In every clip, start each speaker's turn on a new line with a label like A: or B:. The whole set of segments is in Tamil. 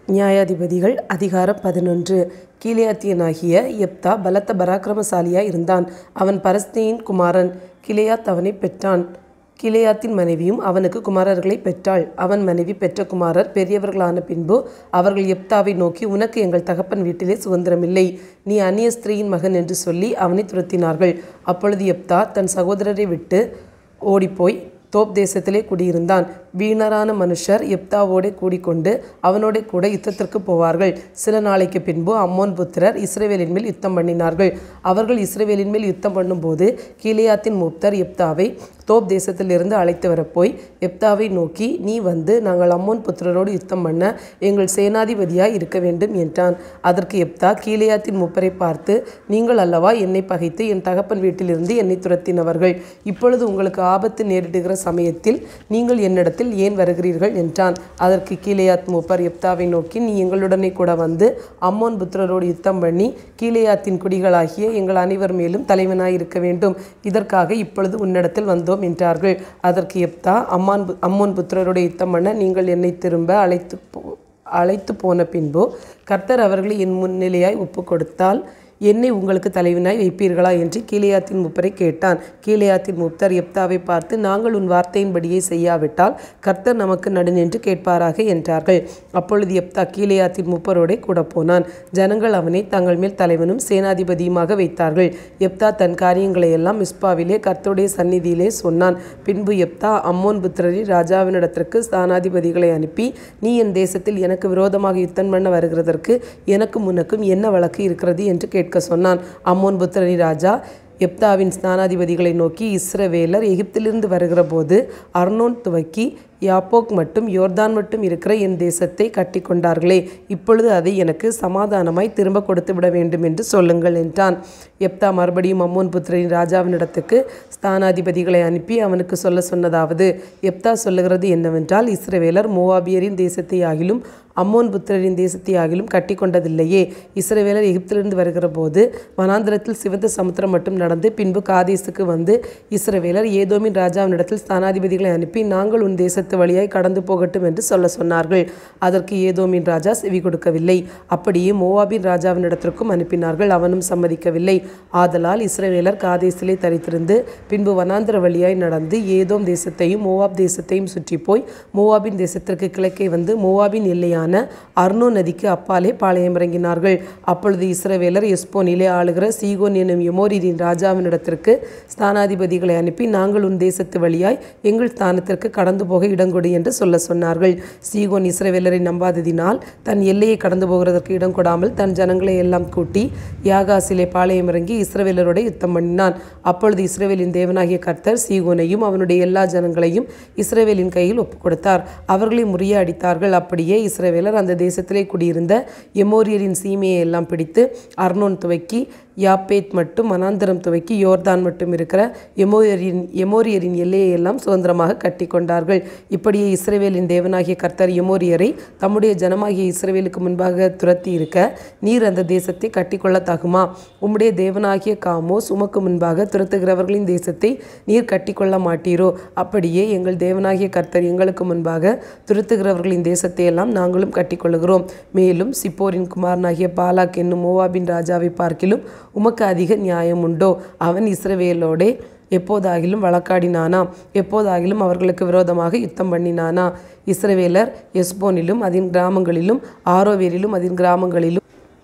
A: நியாயாதிபதிகள் அதிகாரம் பதினொன்று கீலேயாத்தியனாகிய யெப்தா பலத்த பராக்கிரமசாலியாய் இருந்தான் அவன் பரஸ்தியின் குமாரன் கிலெயாத் அவனைப் பெற்றான் கிலெயாத்தின் மனைவியும் அவனுக்கு குமாரர்களைப் பெற்றாள் அவன் மனைவி பெற்ற குமாரர் பெரியவர்களான பின்பு அவர்கள் யெப்தாவை நோக்கி உனக்கு எங்கள் தகப்பன் வீட்டிலே சுதந்திரமில்லை நீ அந்நிய ஸ்திரீயின் மகன் என்று சொல்லி அவனை துரத்தினார்கள் அப்பொழுது யெப்தா தன் சகோதரரை விட்டு ஓடிப்போய் தோப் தேசத்திலே குடியிருந்தான் வீணரான மனுஷர் யெப்தாவோடே கூடிக்கொண்டு அவனோடே கூட யுத்தத்திற்கு போவார்கள் சில நாளைக்கு பின்பு அம்மோன் புத்திரர் இஸ்ரவேலின் மேல் யுத்தம் பண்ணினார்கள் அவர்கள் இஸ்ரவேலின் மேல் யுத்தம் பண்ணும்போது கீலேயாத்தின் மூப்தர் யெப்தாவை தோப் தேசத்திலிருந்து அழைத்து வரப்போய் யெப்தாவை நோக்கி நீ வந்து நாங்கள் அம்மோன் புத்திரரோடு யுத்தம் பண்ண எங்கள் சேனாதிபதியாய் இருக்க வேண்டும் என்றான் அதற்கு யெப்தா கீலேயாத்தின் மூப்பரை பார்த்து நீங்கள் அல்லவா என்னை பகைத்து என் தகப்பன் வீட்டிலிருந்து என்னை துரத்தினவர்கள் இப்பொழுது உங்களுக்கு ஆபத்து நேரிடுகிற சமயத்தில் நீங்கள் என்னிடத்தில் ஏன் வருகிறீர்கள் என்றான் அதற்கு கீலேயாத் மூப்பர் யெப்தாவை நோக்கி நீ எங்களுடனே கூட வந்து அம்மோன் புத்திரரோடு யுத்தம் பண்ணி கீலேயாத்தின் குடிகளாகிய எங்கள் அனைவர் மேலும் தலைவனாய் இருக்க வேண்டும் இதற்காக இப்பொழுது உன்னிடத்தில் வந்தோம் என்றார்கள் அதற்கு யெப்தா அம்மான் பு- அம்மோன் புத்திரரோடு யுத்தம் பண்ண நீங்கள் என்னை திரும்ப அழைத்து போ அழைத்து போன பின்பு கர்த்தர் அவர்களை என் முன்னிலையாய் ஒப்பு கொடுத்தால் என்னை உங்களுக்கு தலைவனாய் வைப்பீர்களா என்று கீலேயாத்தின் மூப்பரை கேட்டான் கீலேயாத்தின் மூப்பர் யெப்தாவை பார்த்து நாங்கள் உன் வார்த்தையின்படியே செய்யாவிட்டால் கர்த்தர் நமக்கு நடுநின்று கேட்பாராக என்றார்கள் அப்பொழுது யெப்தா கீலேயாத்தின் மூப்பரோடே கூட போனான் ஜனங்கள் அவனை தங்கள் மேல் தலைவனும் சேனாதிபதியுமாக வைத்தார்கள் யெப்தா தன் காரியங்களை எல்லாம் மிஸ்பாவிலே கர்த்தருடைய சந்நிதியிலே சொன்னான் பின்பு யெப்தா அம்மோன் புத்திரரி ராஜாவினிடத்திற்கு ஸ்தானாதிபதிகளை அனுப்பி நீ என் தேசத்தில் எனக்கு விரோதமாக யுத்தம் பண்ண வருகிறதற்கு எனக்கும் உனக்கும் என்ன வழக்கு இருக்கிறது என்று கேட்க சொன்னான் அம்மோன் புத்திரரி ராஜா எப்தாவின் ஸ்தானாதிபதிகளை நோக்கி இஸ்ரவேலர் எகிப்திலிருந்து வருகிற போது அர்னோன் துவக்கி யாப்போக் மட்டும் யோர்தான் மட்டும் இருக்கிற என் தேசத்தை கட்டி கொண்டார்களே இப்பொழுது அதை எனக்கு சமாதானமாய் திரும்ப கொடுத்து விட வேண்டும் என்று சொல்லுங்கள் என்றான் எப்தா மறுபடியும் அம்மோன் புத்திரின் ராஜாவினிடத்துக்கு ஸ்தானாதிபதிகளை அனுப்பி அவனுக்கு சொல்ல சொன்னதாவது எப்தா சொல்லுகிறது என்னவென்றால் இஸ்ரவேலர் மோவாபியரின் தேசத்தை ஆகிலும் அம்மோன் புத்திரரின் தேசத்தை ஆகிலும் கட்டி கொண்டதில்லையே இஸ்ரவேலர் எகிப்திலிருந்து வருகிற போது வனாந்திரத்தில் சிவந்த சமுத்திரம் மட்டும் நடந்து பின்பு காதேசுக்கு வந்து இஸ்ரவேலர் ஏதோமின் ராஜாவினிடத்தில் ஸ்தானாதிபதிகளை அனுப்பி நாங்கள் உன் தேசத்து வழியாய் கடந்து போகட்டும் என்று சொல்ல சொன்னார்கள் அதற்கு ஏதோமின் ராஜா செவி கொடுக்கவில்லை அப்படியே மோவாபின் ராஜாவினிடத்திற்கும் அனுப்பினார்கள் அவனும் சம்மதிக்கவில்லை ஆதலால் இஸ்ரவேலர் காதேசிலே தரித்திருந்து பின்பு வனாந்திர வழியாய் நடந்து ஏதோம் தேசத்தையும் மோவாப் தேசத்தையும் சுற்றி போய் மோவாபின் தேசத்திற்கு கிழக்கே வந்து மோவாபின் எல்லையான அர்னோ நதிக்கு அப்பாலே பாளையம் இறங்கினார்கள் அப்பொழுது இஸ்ரவேலர் எஸ்போனிலே ஆளுகிற சீகோன் என்னும் எமோரியின் ராஜாவினிடத்திற்கு ஸ்தானாதிபதிகளை அனுப்பி நாங்கள் உன் தேசத்து வழியாய் எங்கள் ஸ்தானத்திற்கு கடந்து போக இடங்கொடு என்று சொல்ல சொன்னார்கள் சீகோன் இஸ்ரவேலரை நம்பாததினால் தன் எல்லையை கடந்து போகிறதற்கு இடம் கொடாமல் தன் ஜனங்களை எல்லாம் கூட்டி யாகாசிலே பாளையம் இறங்கி இஸ்ரவேலரோட யுத்தம் பண்ணினான் அப்பொழுது இஸ்ரவேலின் தேவனாகிய கர்த்தர் சீகோனையும் அவனுடைய எல்லா ஜனங்களையும் இஸ்ரவேலின் கையில் ஒப்புக் கொடுத்தார் அவர்களை முறியடித்தார்கள் அப்படியே இஸ்ரவேலர் அந்த தேசத்திலே குடியிருந்த எமோரியரின் சீமையை எல்லாம் பிடித்து அர்னோன் துவக்கி யாப்பேத் மட்டும் மனாந்தரம் துவக்கி யோர்தான் மட்டும் இருக்கிற எமோரியரின் எமோரியரின் எல்லையை எல்லாம் சுதந்திரமாக கட்டி கொண்டார்கள் இப்படியே இஸ்ரவேலின் தேவனாகிய கர்த்தர் எமோரியரை தம்முடைய ஜனமாகிய இஸ்ரவேலுக்கு முன்பாக துரத்தி இருக்க நீர் அந்த தேசத்தை கட்டிக்கொள்ள தகுமா உம்முடைய தேவனாகிய காமோஸ் உமக்கு முன்பாக துரத்துகிறவர்களின் தேசத்தை நீர் கட்டிக்கொள்ள மாட்டீரோ அப்படியே எங்கள் தேவனாகிய கர்த்தர் எங்களுக்கு முன்பாக துரத்துகிறவர்களின் தேசத்தை எல்லாம் நாங்களும் கட்டிக்கொள்ளுகிறோம் மேலும் சிப்போரின் குமாரனாகிய பாலாக் என்னும் மோவாபின் ராஜாவை பார்க்கிலும் உமக்கு அதிக நியாயம் உண்டோ அவன் இஸ்ரவேலோடே எப்போதாகிலும் வழக்காடினானா எப்போதாகிலும் அவர்களுக்கு விரோதமாக யுத்தம் பண்ணினானா இஸ்ரவேலர் எஸ்போனிலும் அதன் கிராமங்களிலும் ஆரோவேரிலும் அதன் கிராமங்களிலும்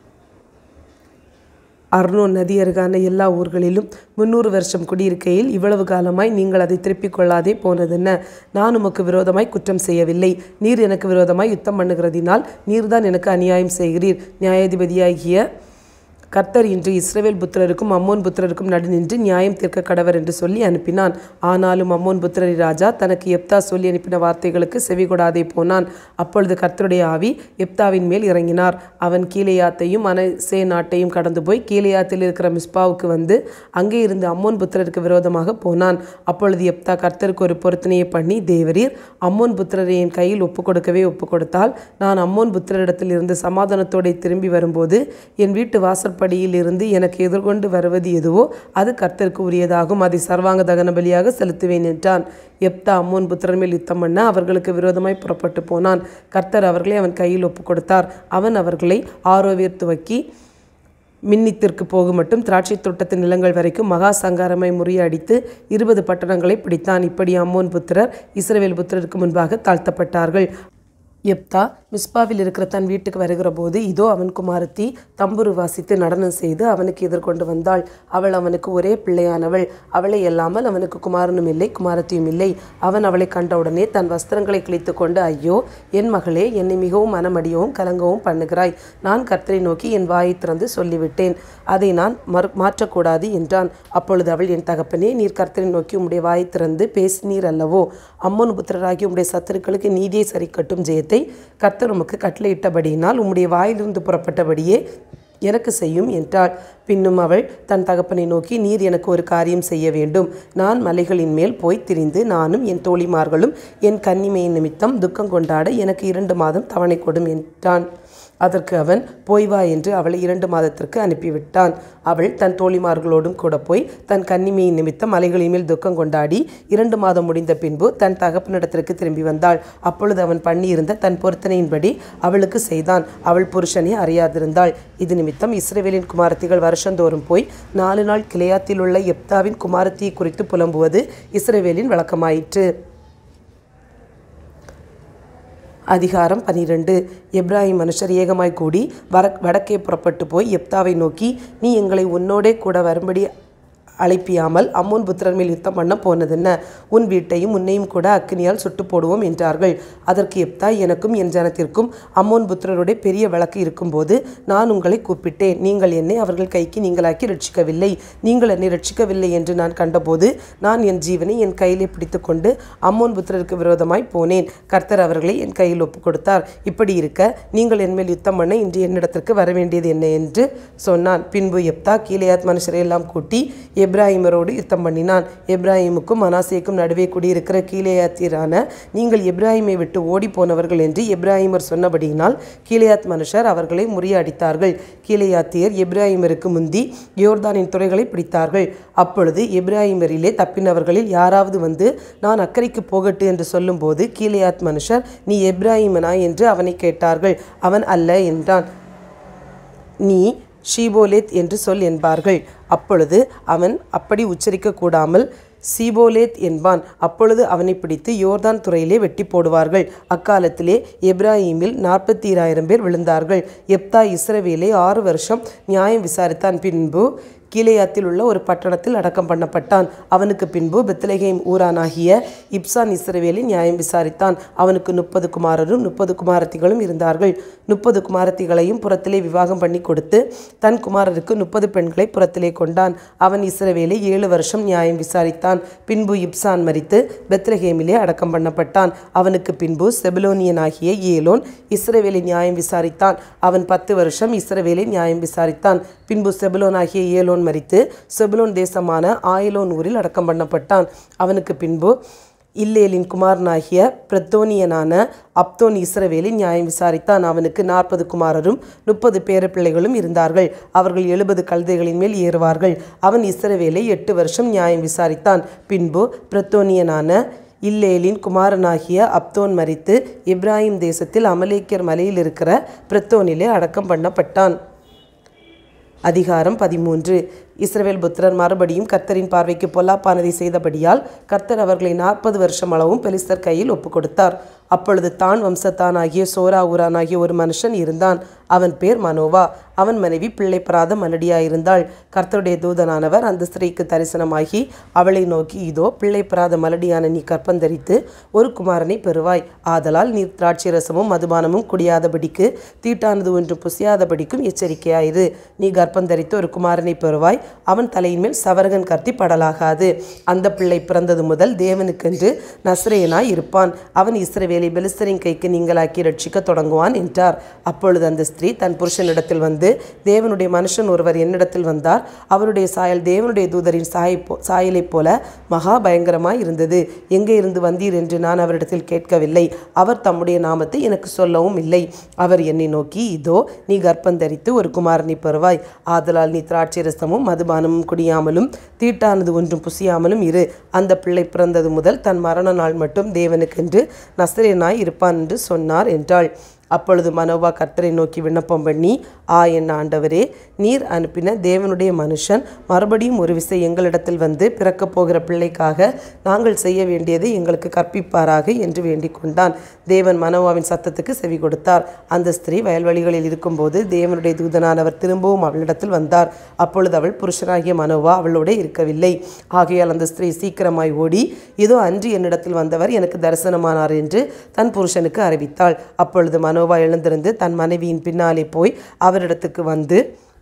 A: அர்னோன் நதி அருகான எல்லா ஊர்களிலும் முன்னூறு வருஷம் குடியிருக்கையில் இவ்வளவு காலமாய் நீங்கள் அதை திருப்பிக் கொள்ளாதே போனதென்ன நான் உமக்கு விரோதமாய் குற்றம் செய்யவில்லை நீர் எனக்கு விரோதமாய் யுத்தம் பண்ணுகிறதினால் நீர்தான் எனக்கு அநியாயம் செய்கிறீர் நியாயாதிபதியாகிய கர்த்தர் இன்று இஸ்ரவேல் புத்திரருக்கும் அம்மோன் புத்திரருக்கும் நடு நின்று நியாயம் தீர்க்க கடவர் என்று சொல்லி அனுப்பினான் ஆனாலும் அம்மோன் புத்திரரி ராஜா தனக்கு எப்தா சொல்லி அனுப்பின வார்த்தைகளுக்கு செவி கொடாதே போனான் அப்பொழுது கர்த்தருடைய ஆவி எப்தாவின் மேல் இறங்கினார் அவன் கீலேயாத்தையும் அனசே நாட்டையும் கடந்து போய் கீலேயாத்தில் இருக்கிற மிஸ்பாவுக்கு வந்து அங்கே இருந்து அம்மோன் புத்திரருக்கு விரோதமாக போனான் அப்பொழுது எப்தா கர்த்தருக்கு ஒரு பொருத்தனையை பண்ணி தேவரீர் அம்மோன் புத்திரரை என் கையில் ஒப்பு கொடுக்கவே ஒப்பு கொடுத்தால் நான் அம்மோன் புத்திரரிடத்தில் இருந்து சமாதானத்தோടെ திரும்பி வரும்போது என் வீட்டு வாசற்படி படியிலிருந்து எனக்கு எதிர்கொண்டு வருவது எதுவோ அது கர்த்தருக்கு உரியதாகும் அதை சர்வாங்க தகன பலியாக செலுத்துவேன் என்றான் எப்தா அம்மோன் புத்திரன் மேல் யுத்தம் பண்ண அவர்களுக்கு விரோதமாய் புறப்பட்டு போனான் கர்த்தர் அவர்களை அவன் கையில் ஒப்பு கொடுத்தார் அவன் அவர்களை ஆரோவியர் துவக்கி மின்னித்திற்கு போகும் மட்டும் திராட்சை தோட்டத்தின் நிலங்கள் வரைக்கும் மகா சங்காரமை முறியடித்து இருபது பட்டணங்களை பிடித்தான் இப்படி அம்மோன் புத்திரர் இஸ்ரவேல் புத்திரருக்கு முன்பாக தாழ்த்தப்பட்டார்கள் எப்தா மிஸ்பாவில் இருக்கிற தன் வீட்டுக்கு வருகிற போது இதோ அவன் குமாரத்தி தம்புரு வாசித்து நடனம் செய்து அவனுக்கு எதிர்கொண்டு வந்தாள் அவள் அவனுக்கு ஒரே பிள்ளையானவள் அவளை அல்லாமல் அவனுக்கு குமாரனும் இல்லை குமாரத்தியும் இல்லை அவன் அவளை கண்டவுடனே தன் வஸ்திரங்களை கிழித்து கொண்டு ஐயோ என் மகளே என்னை மிகவும் மனமடியவும் கலங்கவும் பண்ணுகிறாய் நான் கர்த்தரை நோக்கி என் வாயை திறந்து சொல்லிவிட்டேன் அதை நான் மறு மாற்றக்கூடாது என்றான் அப்பொழுது அவள் என் தகப்பனே நீர் கர்த்தரை நோக்கி உம்முடைய வாயை திறந்து பேசினீர் அல்லவோ அம்மன் புத்திரராகி உம்முடைய சத்துருக்களுக்கு நீதியை சரிக்கட்டும் ஜெயத்தை கர்த்தர் உமக்கு கட்டளையிட்டபடியினால் உம்முடைய வாயிலிருந்து புறப்பட்டபடியே எனக்கு செய்யும் என்றாள் பின்னும் அவள் தன் தகப்பனை நோக்கி நீர் எனக்கு ஒரு காரியம் செய்ய வேண்டும் நான் மலைகளின் மேல் போய் திரிந்து நானும் என் தோழிமார்களும் என் கன்னிமையின் நிமித்தம் துக்கம் கொண்டாட எனக்கு இரண்டு மாதம் தவணை கொடும் என்றான் அதற்கு அவன் போய் வா என்று அவளை இரண்டு மாதத்திற்கு அனுப்பிவிட்டான் அவள் தன் தோழிமார்களோடும் கூட போய் தன் கன்னிமையின் நிமித்தம் மலைகளின் மேல் துக்கம் கொண்டாடி இரண்டு மாதம் முடிந்த பின்பு தன் தகப்பனிடத்திற்கு திரும்பி வந்தாள் அப்பொழுது அவன் பண்ணியிருந்த தன் பொருத்தனையின்படி அவளுக்கு செய்தான் அவள் புருஷனை அறியாதிருந்தாள் இது நிமித்தம் இஸ்ரவேலின் குமாரத்திகள் வருஷந்தோறும் போய் நாலு நாள் கிளையாத்தில் உள்ள எப்தாவின் குமாரத்தியை குறித்து புலம்புவது இஸ்ரவேலின் வழக்கமாயிற்று அதிகாரம் பனிரெண்டு எப்ராஹிம் மனுஷர் ஏகமாய் கூடி வர வடக்கே புறப்பட்டு போய் எப்தாவை நோக்கி நீ எங்களை உன்னோடே கூட வரும்படி அழைப்பியாமல் அம்மோன் புத்திரன் மேல் யுத்தம் பண்ண போனதென்ன உன் வீட்டையும் உன்னையும் கூட அக்கினியால் சுட்டு போடுவோம் என்றார்கள் அதற்கு எப்தா எனக்கும் என் ஜனத்திற்கும் அம்மோன் புத்திரருடைய பெரிய வழக்கு இருக்கும்போது நான் உங்களை கூப்பிட்டேன் நீங்கள் என்னை அவர்கள் கைக்கு நீங்களாக்கி ரட்சிக்கவில்லை நீங்கள் என்னை ரட்சிக்கவில்லை என்று நான் கண்டபோது நான் என் ஜீவனை என் கையிலே பிடித்துக்கொண்டு அம்மோன் புத்திரருக்கு விரோதமாய் போனேன் கர்த்தர் அவர்களை என் கையில் ஒப்புக் கொடுத்தார் இப்படி இருக்க நீங்கள் என்மேல் யுத்தம் பண்ண இன்று என்னிடத்திற்கு வர வேண்டியது என்ன என்று சொன்னான் பின்பு எப்தா கீலேயாத் மனுஷரை எல்லாம் கூட்டி எப்ராஹிமரோடு யுத்தம் பண்ணினான் எப்ராஹிமுக்கும் மனாசேக்கும் நடுவே குடியிருக்கிற கீலேயாத்திரான நீங்கள் எப்ராஹிமை விட்டு ஓடி போனவர்கள் என்று எப்ராஹிமர் சொன்னபடியினால் கீலேயாத் மனுஷர் அவர்களை முறியடித்தார்கள் கீலேயாத்தியர் எப்ராஹிமருக்கு முந்தி யோர்தானின் துறைகளை பிடித்தார்கள் அப்பொழுது எப்ராஹிமரிலே தப்பினவர்களில் யாராவது வந்து நான் அக்கறைக்கு போகட்டு என்று சொல்லும்போது கீலேயாத் மனுஷர் நீ எப்ராஹிமனா என்று அவனை கேட்டார்கள் அவன் அல்ல என்றான் நீ ஷீபோலேத் என்று சொல் என்பார்கள் அப்பொழுது அவன் அப்படி உச்சரிக்க கூடாமல் சீபோலேத் என்பான் அப்பொழுது அவனை பிடித்து யோர்தான் துறையிலே வெட்டி போடுவார்கள் அக்காலத்திலே எப்ராஹிமில் நாற்பத்தி இராயிரம் பேர் விழுந்தார்கள் எப்தா இஸ்ரவேலை ஆறு வருஷம் நியாயம் விசாரித்தான் பின்பு கீலேயாத்தில் உள்ள ஒரு பட்டணத்தில் அடக்கம் பண்ணப்பட்டான் அவனுக்கு பின்பு பெத்லகேம் ஊரானாகிய இப்சான் இஸ்ரவேலை நியாயம் விசாரித்தான் அவனுக்கு முப்பது குமாரரும் முப்பது குமாரத்திகளும் இருந்தார்கள் முப்பது குமாரத்திகளையும் புறத்திலே விவாகம் பண்ணி கொடுத்து தன் குமாரருக்கு முப்பது பெண்களை புறத்திலே கொண்டான் அவன் இஸ்ரவேலை ஏழு வருஷம் நியாயம் விசாரித்தான் பின்பு இப்சான் மரித்து பெத்லகேமிலே அடக்கம் பண்ணப்பட்டான் அவனுக்கு பின்பு செபலோனியனாகிய ஏலோன் இஸ்ரவேலை நியாயம் விசாரித்தான் அவன் பத்து வருஷம் இஸ்ரவேலை நியாயம் விசாரித்தான் பின்பு செபுலோனாகிய ஏலோன் மரித்து செபுலோன் தேசமான ஆயிலோன் ஊரில் அடக்கம் பண்ணப்பட்டான் அவனுக்கு பின்பு இல்லேலின் குமாரனாகிய பிரத்தோனியனான அப்தோன் இஸ்ரவேலை நியாயம் விசாரித்தான் அவனுக்கு நாற்பது குமாரரும் முப்பது பேரப்பிள்ளைகளும் இருந்தார்கள் அவர்கள் எழுபது கழுதைகளின் மேல் ஏறுவார்கள் அவன் இஸ்ரவேலை எட்டு வருஷம் நியாயம் விசாரித்தான் பின்பு பிரத்தோனியனான இல்லேலின் குமாரனாகிய அப்தோன் மரித்து இப்ராஹிம் தேசத்தில் அமலேக்கியர் மலையில் இருக்கிற பிரத்தோனிலே அடக்கம் பண்ணப்பட்டான் அதிகாரம் பதிமூன்று இஸ்ரவேல் புத்திரர் மறுபடியும் கர்த்தரின் பார்வைக்கு பொல்லாப்பானதை செய்தபடியால் கர்த்தர் அவர்களை நாற்பது வருஷம் அளவும் பெலிஸ்தர் கையில் ஒப்புக் கொடுத்தார் அப்பொழுது தான் வம்சத்தானாகிய சோரா ஊரானாகிய ஒரு மனுஷன் இருந்தான் அவன் பேர் மனோவா அவன் மனைவி பிள்ளை பிராத மலடியாயிருந்தாள் கர்த்தருடைய தூதனானவர் அந்த ஸ்திரீக்கு தரிசனமாகி அவளை நோக்கி இதோ பிள்ளை பிராத மலடியான நீ கற்பந்தரித்து ஒரு குமாரனை பெறுவாய் ஆதலால் நீர் திராட்சை ரசமும் மதுபானமும் குடியாதபடிக்கு தீட்டானது ஒன்றும் புசியாதபடிக்கும் எச்சரிக்கையாயிரு நீ கர்ப்பந்தரித்து ஒரு குமாரனை பெறுவாய் அவன் தலையின் மேல் சவரகன் கத்தி படலாகாது அந்த பிள்ளை பிறந்தது முதல் தேவனுக்கென்று நஸ்ரேயனாய் இருப்பான் அவன் இஸ்ரவேலை இஸ்ரவேலை பெலிஸ்தரின் கைக்கு நீங்களாக்கி ரட்சிக்க தொடங்குவான் என்றார் அப்பொழுது அந்த ஸ்திரீ தன் புருஷனிடத்தில் வந்து தேவனுடைய மனுஷன் ஒருவர் என்னிடத்தில் வந்தார் அவருடைய சாயல் தேவனுடைய தூதரின் சாயை போ சாயலைப் போல மகா பயங்கரமாய் இருந்தது எங்கே இருந்து வந்தீர் என்று நான் அவரிடத்தில் கேட்கவில்லை அவர் தம்முடைய நாமத்தை எனக்கு சொல்லவும் இல்லை அவர் என்னை நோக்கி இதோ நீ கர்ப்பந்தரித்து ஒரு குமாரனை பெறுவாய் ஆதலால் நீ திராட்சை ரசமும் மதுபானமும் குடியாமலும் தீட்டானது ஒன்றும் புசியாமலும் இரு அந்த பிள்ளை பிறந்தது முதல் தன் மரண நாள் மட்டும் தேவனுக்கென்று நஸ்ரேனாய் இருப்பான் என்று சொன்னார் என்றாள் அப்பொழுது மனோவா கர்த்தரை நோக்கி விண்ணப்பம் பண்ணி ஆ என் ஆண்டவரே நீர் அனுப்பின தேவனுடைய மனுஷன் மறுபடியும் ஒரு விசை எங்களிடத்தில் வந்து பிறக்கப் போகிற பிள்ளைக்காக நாங்கள் செய்ய வேண்டியதை எங்களுக்கு கற்பிப்பாராக என்று வேண்டிக் கொண்டான் தேவன் மனோவாவின் சத்தத்துக்கு செவி கொடுத்தார் அந்த ஸ்திரீ வயல்வெளிகளில் இருக்கும்போது தேவனுடைய தூதனானவர் திரும்பவும் அவளிடத்தில் வந்தார் அப்பொழுது அவள் புருஷனாகிய மனோவா அவளோடு இருக்கவில்லை ஆகையால் அந்த ஸ்திரீ சீக்கிரமாய் ஓடி இதோ அன்று என்னிடத்தில் வந்தவர் எனக்கு தரிசனமானார் என்று தன் புருஷனுக்கு அறிவித்தாள் அப்பொழுது மனோவா எழுந்திருந்து தன் மனைவியின் பின்னாலே போய் அவரிடத்துக்கு வந்து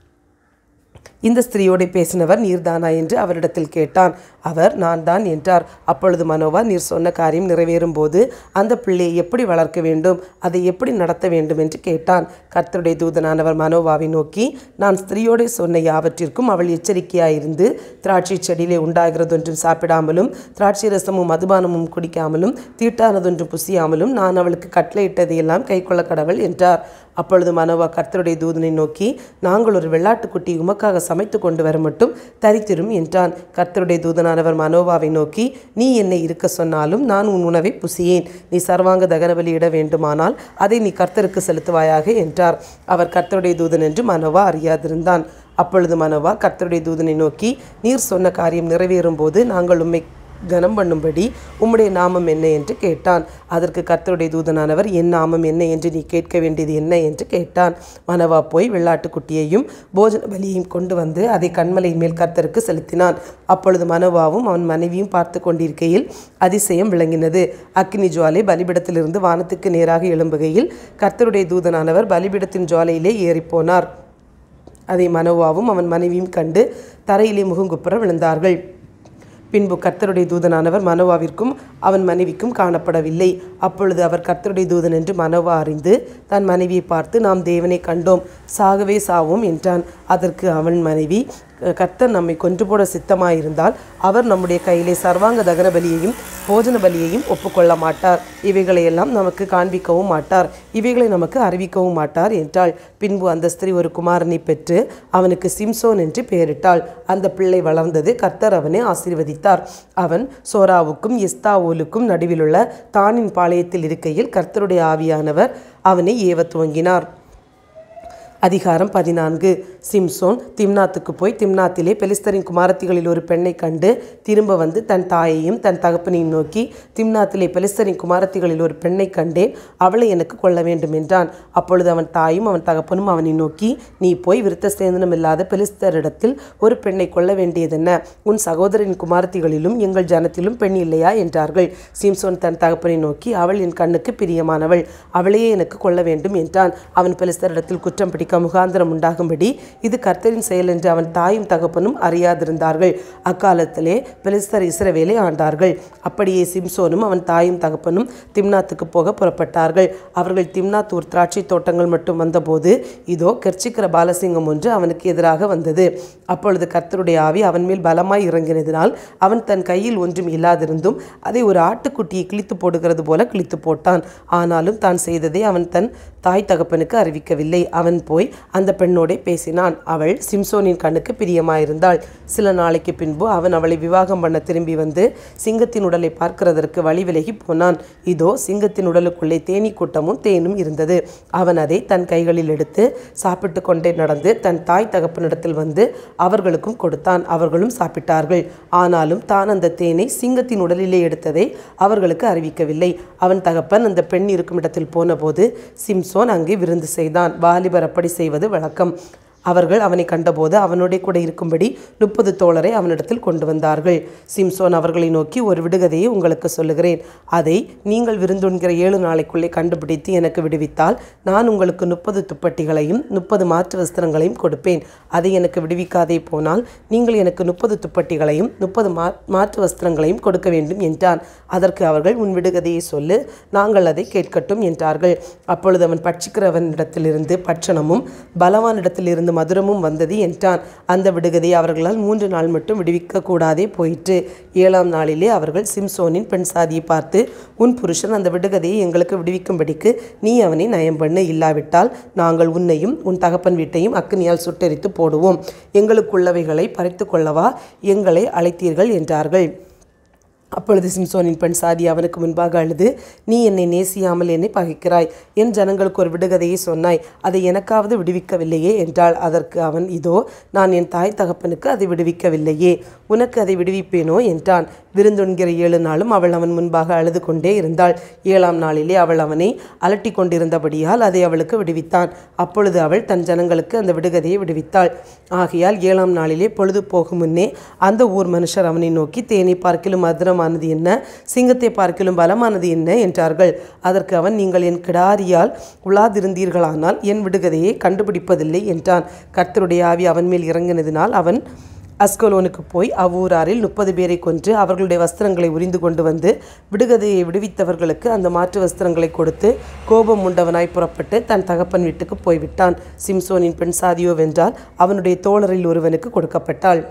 A: இந்த ஸ்திரீயோடு பேசினவர் நீர்தானா என்று அவரிடத்தில் கேட்டான் அவர் நான் தான் என்றார் அப்பொழுது மனோவா நீர் சொன்ன காரியம் நிறைவேறும் போது அந்த பிள்ளையை எப்படி வளர்க்க வேண்டும் அதை எப்படி நடத்த வேண்டும் என்று கேட்டான் கர்த்தருடைய தூதனானவர் மனோவாவை நோக்கி நான் ஸ்திரீயோடு சொன்ன யாவற்றிற்கும் அவள் எச்சரிக்கையாயிருந்து திராட்சை செடியிலே உண்டாகிறதொன்றும் சாப்பிடாமலும் திராட்சை ரசமும் மதுபானமும் குடிக்காமலும் தீட்டானதொன்றும் புசியாமலும் நான் அவளுக்கு கட்டளையிட்டதையெல்லாம் கைக்கொள்ள கடவுள் என்றார் அப்பொழுது மனோவா கர்த்தருடைய தூதனை நோக்கி நாங்கள் ஒரு வெள்ளாட்டுக்குட்டி உமக்காக சமைத்து கொண்டு வர மட்டும் தரித்திரும் என்றான் கர்த்தருடைய தூதனானவர் மனோவாவை நோக்கி நீ என்னை இருக்க சொன்னாலும் நான் உன் உணவை புசியேன் நீ சர்வாங்க தகனபலி இட வேண்டுமானால் அதை நீ கர்த்தருக்கு செலுத்துவாயாக என்றார் அவர் கர்த்தருடைய தூதன் என்று மனோவா அறியாதிருந்தான் அப்பொழுது மனோவா கர்த்தருடைய தூதனை நோக்கி நீர் சொன்ன காரியம் நிறைவேறும் போது நாங்கள் உம்மை கனம் பண்ணும்படி உம்முடைய நாமம் என்ன என்று கேட்டான் அதற்கு கர்த்தருடைய தூதனானவர் என் நாமம் என்ன என்று நீ கேட்க வேண்டியது என்ன என்று கேட்டான் மனவா போய் வெள்ளாட்டுக்குட்டியையும் போஜன பலியையும் கொண்டு வந்து அதை கண்மலை மேல் கர்த்தருக்கு செலுத்தினான் அப்பொழுது மனவாவும் அவன் மனைவியும் பார்த்து கொண்டிருக்கையில் அதிசயம் விளங்கினது அக்னி ஜுவாலை பலிபிடத்திலிருந்து வானத்துக்கு நேராக எழும்புகையில் கர்த்தருடைய தூதனானவர் பலிபிடத்தின் ஜுவாலையிலே ஏறிப்போனார் அதை மனோவாவும் அவன் மனைவியும் கண்டு தரையிலே முகங்குப்புற விழுந்தார்கள் பின்பு கர்த்தருடைய தூதனானவர் மனோவாவிற்கும் அவன் மனைவிக்கும் காணப்படவில்லை அப்பொழுது அவர் கர்த்தருடைய தூதன் என்று மனோவா அறிந்து தன் மனைவியை பார்த்து நாம் தேவனை கண்டோம் சாகவே சாவோம் என்றான் அதற்கு அவன் மனைவி கர்த்தர் நம்மை கொன்று போட சித்தமாயிருந்தால் அவர் நம்முடைய கையிலே சர்வாங்க தகன பலியையும் போஜன பலியையும் ஒப்புக்கொள்ள மாட்டார் இவைகளையெல்லாம் நமக்கு காண்பிக்கவும் மாட்டார் இவைகளை நமக்கு அறிவிக்கவும் மாட்டார் என்றாள் பின்பு அந்த ஸ்திரீ ஒரு குமாரனை பெற்று அவனுக்கு சிம்சோன் என்று பெயரிட்டாள் அந்த பிள்ளை வளர்ந்தது கர்த்தர் அவனை ஆசீர்வதித்தார் அவன் சோராவுக்கும் எஸ்தாவோலுக்கும் நடுவிலுள்ள தானின் பாளையத்தில் இருக்கையில் கர்த்தருடைய ஆவியானவர் அவனை ஏவ துவங்கினார் அதிகாரம் பதினான்கு சிம்சோன் திம்னாத்துக்கு போய் திம்னாத்திலே பெலிஸ்தரின் குமாரத்திகளில் ஒரு பெண்ணை கண்டு திரும்ப வந்து தன் தாயையும் தன் தகப்பனையும் நோக்கி திம்னாத்திலே பெலிஸ்தரின் குமாரத்திகளில் ஒரு பெண்ணை கண்டேன் அவளை எனக்கு கொள்ள வேண்டும் என்றான் அப்பொழுது அவன் தாயும் அவன் தகப்பனும் அவனை நோக்கி நீ போய் விருத்த சேதனம் இல்லாத பெலிஸ்தரிடத்தில் ஒரு பெண்ணை கொள்ள வேண்டியதென்ன உன் சகோதரின் குமாரத்திகளிலும் எங்கள் ஜனத்திலும் பெண் இல்லையா என்றார்கள் சிம்சோன் தன் தகப்பனை நோக்கி அவள் என் கண்ணுக்கு பிரியமானவள் அவளையே எனக்கு கொள்ள வேண்டும் என்றான் அவன் பெலிஸ்தரிடத்தில் குற்றம் பிடிக்க முகாந்திரம் உண்டாகும்படி இது கர்த்தரின் செயல் என்று அவன் தாயும் தகப்பனும் அறியாதிருந்தார்கள் அக்காலத்திலே பெலிஸ்தர் இஸ்ரவேலை ஆண்டார்கள் அப்படியே சிம்சோனும் அவன் தாயும் தகப்பனும் திம்னாத்துக்கு போக புறப்பட்டார்கள் அவர்கள் திம்னாத் ஒரு திராட்சை தோட்டங்கள் மட்டும் வந்தபோது இதோ கெர்ச்சிக்கிற பாலசிங்கம் ஒன்று அவனுக்கு எதிராக வந்தது அப்பொழுது கர்த்தருடைய ஆவி அவன் மேல் பலமாய் இறங்கினதினால் அவன் தன் கையில் ஒன்றும் இல்லாதிருந்தும் அதை ஒரு ஆட்டுக்குட்டியை கிழித்து போடுகிறது போல கிழித்து போட்டான் ஆனாலும் தான் செய்ததை அவன் தன் தாய் தகப்பனுக்கு அறிவிக்கவில்லை அவன் போய் அந்த பெண்ணோடே பேசினான் அவள் சிம்சோனின் கண்ணுக்கு பிரியமாயிருந்தாள் சில நாளைக்கு பின்பு அவன் அவளை விவாகம் பண்ண திரும்பி வந்து சிங்கத்தின் உடலை பார்க்கிறதற்கு வழி விலகி போனான் இதோ சிங்கத்தின் உடலுக்குள்ளே தேனீ கூட்டமும் தேனும் இருந்தது அவன் அதை தன் கைகளில் எடுத்து சாப்பிட்டு கொண்டே நடந்து தன் தாய் தகப்பனிடத்தில் வந்து அவர்களுக்கும் கொடுத்தான் அவர்களும் சாப்பிட்டார்கள் ஆனாலும் தான் அந்த தேனை சிங்கத்தின் உடலிலே எடுத்ததை அவர்களுக்கு அறிவிக்கவில்லை அவன் தகப்பன் அந்த பெண் இருக்கும் இடத்தில் போனபோது சிம்சோன் அங்கே விருந்து செய்தான் வாலிபர் அப்படி செய்வது வழக்கம் அவர்கள் அவனை கண்டபோது அவனோட கூட இருக்கும்படி முப்பது தோழரை அவனிடத்தில் கொண்டு வந்தார்கள் சிம்சோன் அவர்களை நோக்கி ஒரு விடுகதையை உங்களுக்கு சொல்லுகிறேன் அதை நீங்கள் விருந்துண்கிற ஏழு நாளைக்குள்ளே கண்டுபிடித்து எனக்கு விடுவித்தால் நான் உங்களுக்கு முப்பது துப்பட்டிகளையும் முப்பது மாற்று வஸ்திரங்களையும் கொடுப்பேன் அதை எனக்கு விடுவிக்காதே போனால் நீங்கள் எனக்கு முப்பது துப்பட்டிகளையும் முப்பது மா மாற்று வஸ்திரங்களையும் கொடுக்க வேண்டும் என்றான் அதற்கு அவர்கள் உன் விடுகதையை சொல்லு நாங்கள் அதை கேட்கட்டும் என்றார்கள் அப்பொழுது அவன் பட்சிக்கிறவனிடத்திலிருந்து பட்சணமும் பலவானிடத்திலிருந்து மதுரமும் வந்தது என்றான் அந்த விடுகதை அவர்களால் மூன்று நாள் மட்டும் விடுவிக்க கூடாதே போயிற்று ஏழாம் நாளிலே அவர்கள் சிம்சோனின் பெண் சாதியை பார்த்து உன் புருஷன் அந்த விடுகதையை எங்களுக்கு விடுவிக்கும்படிக்கு நீ அவனை நயம் பண்ணு இல்லாவிட்டால் நாங்கள் உன்னையும் உன் தகப்பன் வீட்டையும் அக்னியால் சுட்டெரித்து போடுவோம் எங்களுக்குள்ளவைகளை பறித்து கொள்ளவா எங்களை அழைத்தீர்கள் என்றார்கள் அப்பொழுது சிம்சோனின் பெண் சாதி அவனுக்கு முன்பாக அழுது நீ என்னை நேசியாமல் என்னை பகைக்கிறாய் என் ஜனங்களுக்கு ஒரு விடுகதையை சொன்னாய் அதை எனக்காவது விடுவிக்கவில்லையே என்றாள் அதற்கு அவன் இதோ நான் என் தாய் தகப்பனுக்கு அதை விடுவிக்கவில்லையே உனக்கு அதை விடுவிப்பேனோ என்றான் விருந்துண்கிற ஏழு நாளும் அவள் அவன் முன்பாக அழுது கொண்டே இருந்தாள் ஏழாம் நாளிலே அவள் அவனை அலட்டி கொண்டிருந்தபடியால் அதை அவளுக்கு விடுவித்தான் அப்பொழுது அவள் தன் ஜனங்களுக்கு அந்த விடுகதையை விடுவித்தாள் ஆகையால் ஏழாம் நாளிலே பொழுது போகும் முன்னே அந்த ஊர் மனுஷர் அவனை நோக்கி தேனை பார்க்கிலும் மதுரமானது என்ன சிங்கத்தை பார்க்கிலும் பலமானது என்ன என்றார்கள் அதற்கு அவன் நீங்கள் என் கிடாரியால் உலாதிருந்தீர்களானால் என் விடுகதையை கண்டுபிடிப்பதில்லை என்றான் கர்த்தருடைய ஆவி அவன் மேல் இறங்கினதினால் அவன் அஸ்கலோனுக்கு போய் அவ்வூராரில் முப்பது பேரை கொன்று அவர்களுடைய வஸ்திரங்களை உரிந்து கொண்டு வந்து விடுகதையை விடுவித்தவர்களுக்கு அந்த மாற்று வஸ்திரங்களை கொடுத்து கோபம் உண்டவனாய் புறப்பட்டு தன் தகப்பன் வீட்டுக்கு போய்விட்டான் சிம்சோனின் பெண் சாதியோ வென்றால் அவனுடைய தோழரில் ஒருவனுக்கு கொடுக்கப்பட்டாள்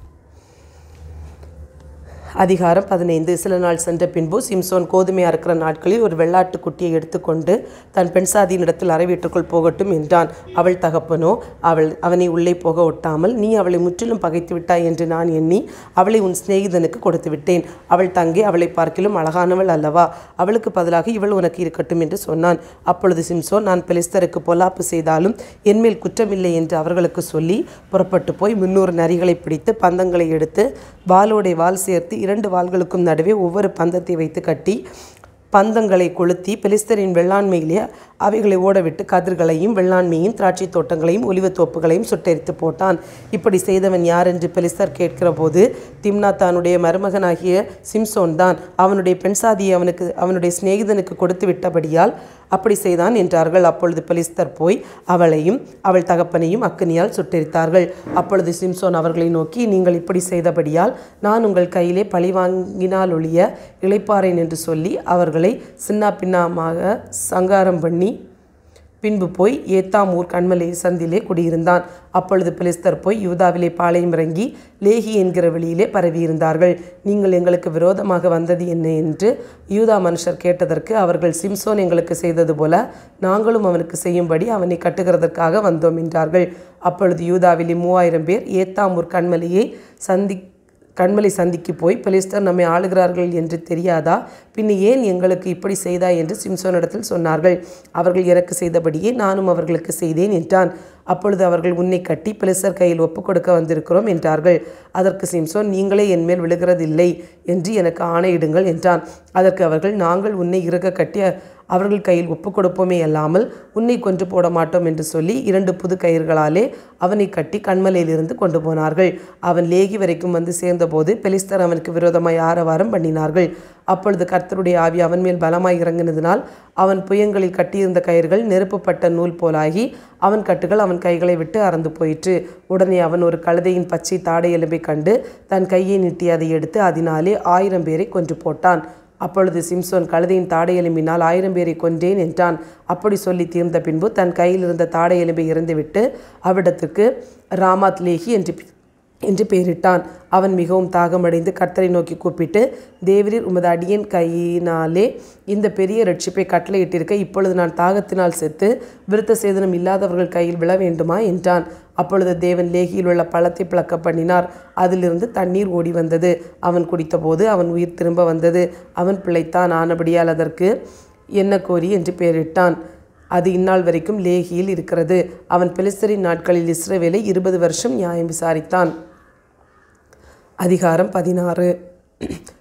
A: அதிகாரம் பதினைந்து சில நாள் சென்ற பின்பு சிம்சோன் கோதுமை அறுக்கிற நாட்களில் ஒரு வெள்ளாட்டு குட்டியை எடுத்துக்கொண்டு தன் பெண் சாதியினிடத்தில் அறை வீட்டுக்குள் போகட்டும் என்றான் அவள் தகப்பனோ அவள் அவனை உள்ளே போக ஒட்டாமல் நீ அவளை முற்றிலும் பகைத்து விட்டாய் என்று நான் எண்ணி அவளை உன் சிநேகிதனுக்கு கொடுத்து விட்டேன் அவள் தங்கி அவளை பார்க்கிலும் அழகானவள் அல்லவா அவளுக்கு பதிலாக இவள் உனக்கு இருக்கட்டும் என்று சொன்னான் அப்பொழுது சிம்சோன் நான் பெலிஸ்தருக்கு பொல்லாப்பு செய்தாலும் என்மேல் குற்றமில்லை என்று அவர்களுக்கு சொல்லி புறப்பட்டு போய் முன்னூறு நரிகளை பிடித்து பந்தங்களை எடுத்து வாளோடை வால் சேர்த்து இரண்டு வாள்களுக்கும் நடுவே ஒவ்வொரு பந்தத்தை வைத்து கட்டி பந்தங்களை கொளுத்தி பெலிஸ்தரின் வெள்ளாண்மையிலே அவைகளை ஓடவிட்டு கதிர்களையும் வெள்ளாண்மையும் திராட்சை தோட்டங்களையும் ஒலிவத் தோப்புகளையும் சுட்டெரித்து போட்டான் இப்படி செய்தவன் யார் என்று பெலிஸ்தர் கேட்கிற போது திம்னா தன்னுடைய மருமகனாகிய சிம்சோன் தான் அவனுடைய பெண் சாதியை அவனுக்கு அவனுடைய சிநேகிதனுக்கு கொடுத்து விட்டபடியால் அப்படி செய்தான் என்றார்கள் அப்பொழுது பெலிஸ்தர் போய் அவளையும் அவள் தகப்பனையும் அக்கினியால் சுட்டெரித்தார்கள் அப்பொழுது சிம்சோன் அவர்களை நோக்கி நீங்கள் இப்படி செய்தபடியால் நான் உங்கள் கையிலே பழி வாங்கினால் ஒழிய இளைப்பாறேன் என்று சொல்லி அவர்களை சின்ன பின்னமாக சங்காரம் பண்ணி பின்பு போய் ஏத்தாம் ஊர் கண்மலை சந்திலே குடியிருந்தான் அப்பொழுது பெலிஸ்தர் போய் யூதாவிலே பாளையம் இறங்கி லேகி என்கிற வெளியிலே பரவியிருந்தார்கள் நீங்கள் எங்களுக்கு விரோதமாக வந்தது என்ன என்று யூதா மனுஷர் கேட்டதற்கு அவர்கள் சிம்சோன் எங்களுக்கு செய்தது போல நாங்களும் அவனுக்கு செய்யும்படி அவனை கட்டுகிறதற்காக வந்தோம் என்றார்கள் அப்பொழுது யூதாவிலே மூவாயிரம் பேர் ஏத்தாம் ஊர் கண்மலையை சந்தி கண்மலை சந்திக்கு போய் பெலிஸ்தர் நம்மை ஆளுகிறார்கள் என்று தெரியாதா பின் ஏன் எங்களுக்கு இப்படி செய்தாய் என்று சிம்சோனிடத்தில் சொன்னார்கள் அவர்கள் எனக்கு செய்தபடியே நானும் அவர்களுக்கு செய்தேன் என்றான் அப்பொழுது அவர்கள் உன்னை கட்டி பெலிஸ்தர் கையில் ஒப்புக் கொடுக்க வந்திருக்கிறோம் என்றார்கள் அதற்கு சிம்சோன் நீங்களே என்மேல் விழுகிறதில்லை என்று எனக்கு ஆணையிடுங்கள் என்றான் அதற்கு அவர்கள் நாங்கள் உன்னை இறுக கட்டி அவர்கள் கையில் ஒப்புக் கொடுப்போமே அல்லாமல் உன்னை கொன்று போட மாட்டோம் என்று சொல்லி இரண்டு புது கயிர்களாலே அவனை கட்டி கண்மலையிலிருந்து கொண்டு போனார்கள் அவன் லேகி வரைக்கும் வந்து சேர்ந்தபோது பெலிஸ்தர் அவனுக்கு விரோதமாய் ஆரவாரம் பண்ணினார்கள் அப்பொழுது கர்த்தருடைய ஆவி அவன் மேல் பலமாய் இறங்கினதினால் அவன் புயங்களில் கட்டியிருந்த கயிர்கள் நெருப்புப்பட்ட நூல் போலாகி அவன் கட்டுகள் அவன் கைகளை விட்டு அறந்து போயிற்று உடனே அவன் ஒரு கழுதையின் பச்சை தாடை எலும்பை கண்டு தன் கையை நீட்டி அதை எடுத்து அதனாலே ஆயிரம் பேரை கொன்று போட்டான் அப்பொழுது சிம்சோன் கழுதையின் தாடை எலும்பினால் ஆயிரம் பேரை கொன்றேன் என்றான் அப்படி சொல்லி தீர்ந்த பின்பு தன் கையில் இருந்த தாடை எலும்பை இறந்துவிட்டு அவ்விடத்துக்கு ராமாத் லேஹி என்று என்று பெயரிட்டான் அவன் மிகவும் தாகமடைந்து கர்த்தரை நோக்கி கூப்பிட்டு தேவரீர் உமது அடியன் கையினாலே இந்த பெரிய ரட்சிப்பை கட்டளையிட்டிருக்க இப்பொழுது நான் தாகத்தினால் செத்து விருத்த சேதனம் இல்லாதவர்கள் கையில் விழ வேண்டுமா என்றான் அப்பொழுது தேவன் லேகியில் உள்ள பழத்தை பிளக்க பண்ணினார் அதிலிருந்து தண்ணீர் ஓடி வந்தது அவன் குடித்தபோது அவன் உயிர் திரும்ப வந்தது அவன் பிழைத்தான் ஆனபடியால் அதற்கு என்ன கோரி என்று பெயரிட்டான் அது இந்நாள் வரைக்கும் லேகியில் இருக்கிறது அவன் பெலிஸ்தரின் நாட்களில் இஸ்ரவேலை இருபது வருஷம் நியாயம் விசாரித்தான் அதிகாரம் பதினாறு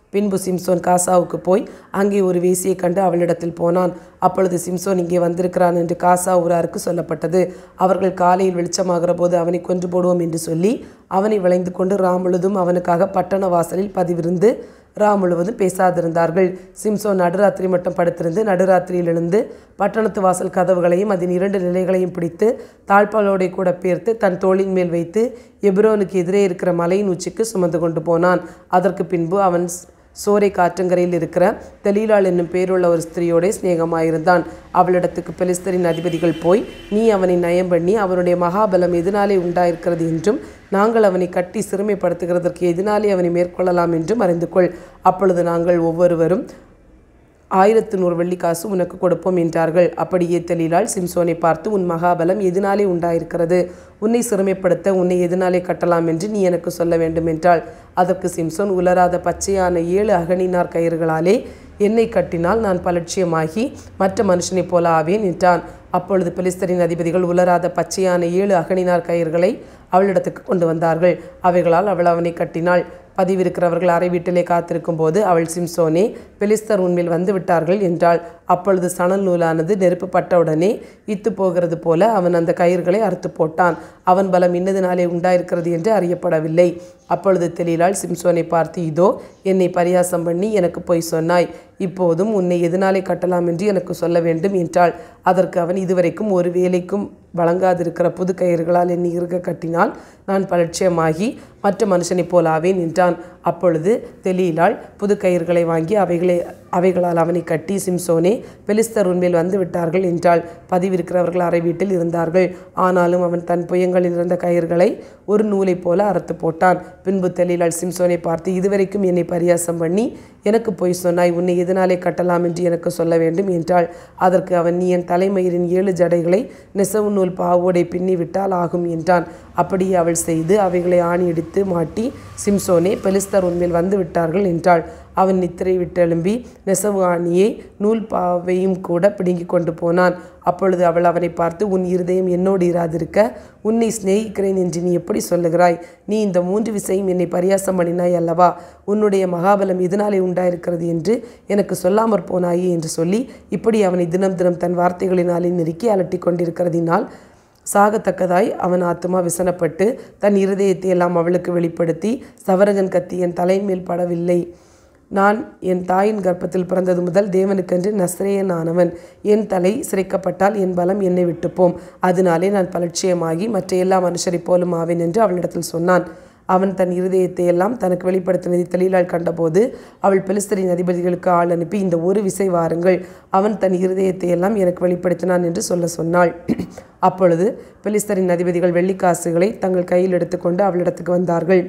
A: பின்பு சிம்சோன் காசாவுக்கு போய் அங்கே ஒரு வேசியை கண்டு அவளிடத்தில் போனான் அப்பொழுது சிம்சோன் இங்கே வந்திருக்கிறான் என்று காசா ஊராருக்கு சொல்லப்பட்டது அவர்கள் காலையில் வெளிச்சமாகிற போது அவனை கொன்று போடுவோம் என்று சொல்லி அவனை விளைந்து கொண்டு ராம் முழுதும் அவனுக்காக பட்டண வாசலில் பதிவிருந்து ரா முழுவதும் பேசாதிருந்தார்கள் சிம்சோன் நடுராத்திரி மட்டும் படுத்திருந்து நடுராத்திரியில் எழுந்து பட்டணத்து வாசல் கதவுகளையும் அதன் இரண்டு நிலைகளையும் பிடித்து தாழ்பாலோடை கூட பேர்த்து தன் தோளின் மேல் வைத்து எப்ரோனுக்கு எதிரே இருக்கிற மலையின் உச்சிக்கு சுமந்து கொண்டு போனான் அதற்கு பின்பு அவன் சோரை காற்றங்கரையில் இருக்கிற தெலீலாள் என்னும் பேருள்ள ஒரு ஸ்திரியோட சிநேகமாயிருந்தான் அவளிடத்துக்கு பெலிஸ்தரின் அதிபதிகள் போய் நீ அவனை நயம் பண்ணி அவனுடைய மகாபலம் எதனாலே உண்டாயிருக்கிறது என்றும் நாங்கள் அவனை கட்டி சிறுமைப்படுத்துகிறதற்கு எதனாலே அவனை மேற்கொள்ளலாம் என்றும் அறிந்து கொள் அப்பொழுது நாங்கள் ஒவ்வொருவரும் ஆயிரத்து நூறு வெள்ளிக்காசு உனக்கு கொடுப்போம் என்றார்கள் அப்படியே தெளிலால் சிம்சோனை பார்த்து உன் மகாபலம் எதனாலே உண்டாயிருக்கிறது உன்னை சிறுமைப்படுத்த உன்னை எதனாலே கட்டலாம் என்று நீ எனக்கு சொல்ல வேண்டும் என்றாள் அதற்கு சிம்சோன் உலராத பச்சையான ஏழு அகனினார் கயிறுகளாலே என்னை கட்டினால் நான் பலட்சியமாகி மற்ற மனுஷனைப் போல ஆவேன் என்றான் அப்பொழுது பெலிஸ்தரின் அதிபதிகள் உலராத பச்சையான ஏழு அகனினார் கயிறுகளை அவளிடத்துக்கு கொண்டு வந்தார்கள் அவைகளால் அவள் அவனை கட்டினாள் பதிவிருக்கிறவர்கள் அறை வீட்டிலே காத்திருக்கும் போது அவள் சிம்சோனே பெலிஸ்தர் உன்மேல் வந்து விட்டார்கள் என்றாள் அப்பொழுது சணல் நூலானது நெருப்பு பட்டவுடனே இத்து போகிறது போல அவன் அந்த கயிறுகளை அறுத்து போட்டான் அவன் பலம் இன்னதினாலே உண்டாயிருக்கிறது என்று அறியப்படவில்லை அப்பொழுது தெளிலால் சிம்சோனை பார்த்து இதோ என்னை பரியாசம் பண்ணி எனக்கு பொய் சொன்னாய் இப்போதும் உன்னை எதனாலே கட்டலாம் என்று எனக்கு சொல்ல வேண்டும் என்றாள் அதற்கு அவன் இதுவரைக்கும் ஒரு வேலைக்கும் வழங்காதிருக்கிற புது கயிறுகளால் என்னை இருக்க கட்டினால் நான் பலட்சியமாகி மற்ற மனுஷனைப் போலாவேன் என்றான் அப்பொழுது தெலீலாள் புது கயிறுகளை வாங்கி அவைகளை அவைகளால் அவனை கட்டி சிம்சோனே பெலிஸ்தர் உன்மேல் வந்து விட்டார்கள் என்றாள் பதிவிருக்கிறவர்கள் அறை வீட்டில் இருந்தார்கள் ஆனாலும் அவன் தன் புயங்களில் இருந்த கயிறுகளை ஒரு நூலைப் போல அறுத்து போட்டான் பின்பு தெலீலாள் சிம்சோனை பார்த்து இதுவரைக்கும் என்னை பரியாசம் பண்ணி எனக்கு பொய் சொன்னாய் உன்னை எதனாலே கட்டலாம் என்று எனக்கு சொல்ல வேண்டும் என்றாள் அதற்கு அவன் நீ என் தலைமயிரின் ஏழு ஜடைகளை நெசவு நூல் பாவோடை பின்னி விட்டால் ஆகும் என்றான் அப்படியே அவள் செய்து அவைகளை ஆணி எடுத்து மாட்டி சிம்சோனே பெலிஸ்தர் உன்மேல் வந்து விட்டார்கள் என்றாள் அவன் நித்திரை விட்டெழும்பி நெசவு ஆணியை நூல் பாவையும் கூட பிடுங்கி கொண்டு போனான் அப்பொழுது அவள் அவனை பார்த்து உன் இருதயம் என்னோடு இராதிருக்க உன்னை சிநேகிக்கிறேன் என்று நீ எப்படி சொல்லுகிறாய் நீ இந்த மூன்று விசையும் என்னை பரியாசம் பண்ணினாய் அல்லவா உன்னுடைய மகாபலம் எதனாலே உண்டாயிருக்கிறது என்று எனக்கு சொல்லாமற் போனாயே என்று சொல்லி இப்படி அவனை தினம் தினம் தன் வார்த்தைகளினாலே நெருக்கி அலட்டி கொண்டிருக்கிறதினால் சாகத்தக்கதாய் அவன் ஆத்துமா விசனப்பட்டு தன் இருதயத்தை எல்லாம் அவளுக்கு வெளிப்படுத்தி சவரகன் கத்தி என் தலைமேல் படவில்லை நான் என் தாயின் கர்ப்பத்தில் பிறந்தது முதல் தேவனுக்கென்று நஸ்ரேயன் ஆனவன் என் தலை சிரைக்கப்பட்டால் என் பலம் என்னை விட்டுப்போம் அதனாலே நான் பலட்சியமாகி மற்ற எல்லா மனுஷரைப் போலும் ஆவேன் என்று அவளிடத்தில் சொன்னான் அவன் தன் இருதயத்தை எல்லாம் தனக்கு வெளிப்படுத்தினதை தெளிலால் கண்டபோது அவள் பெலிஸ்தரின் அதிபதிகளுக்கு ஆள் அனுப்பி இந்த ஒரு விசை வாருங்கள் அவன் தன் இருதயத்தை எல்லாம் எனக்கு வெளிப்படுத்தினான் என்று சொல்ல சொன்னாள் அப்பொழுது பெலிஸ்தரின் அதிபதிகள் வெள்ளிக்காசுகளை தங்கள் கையில் எடுத்துக்கொண்டு அவளிடத்துக்கு வந்தார்கள்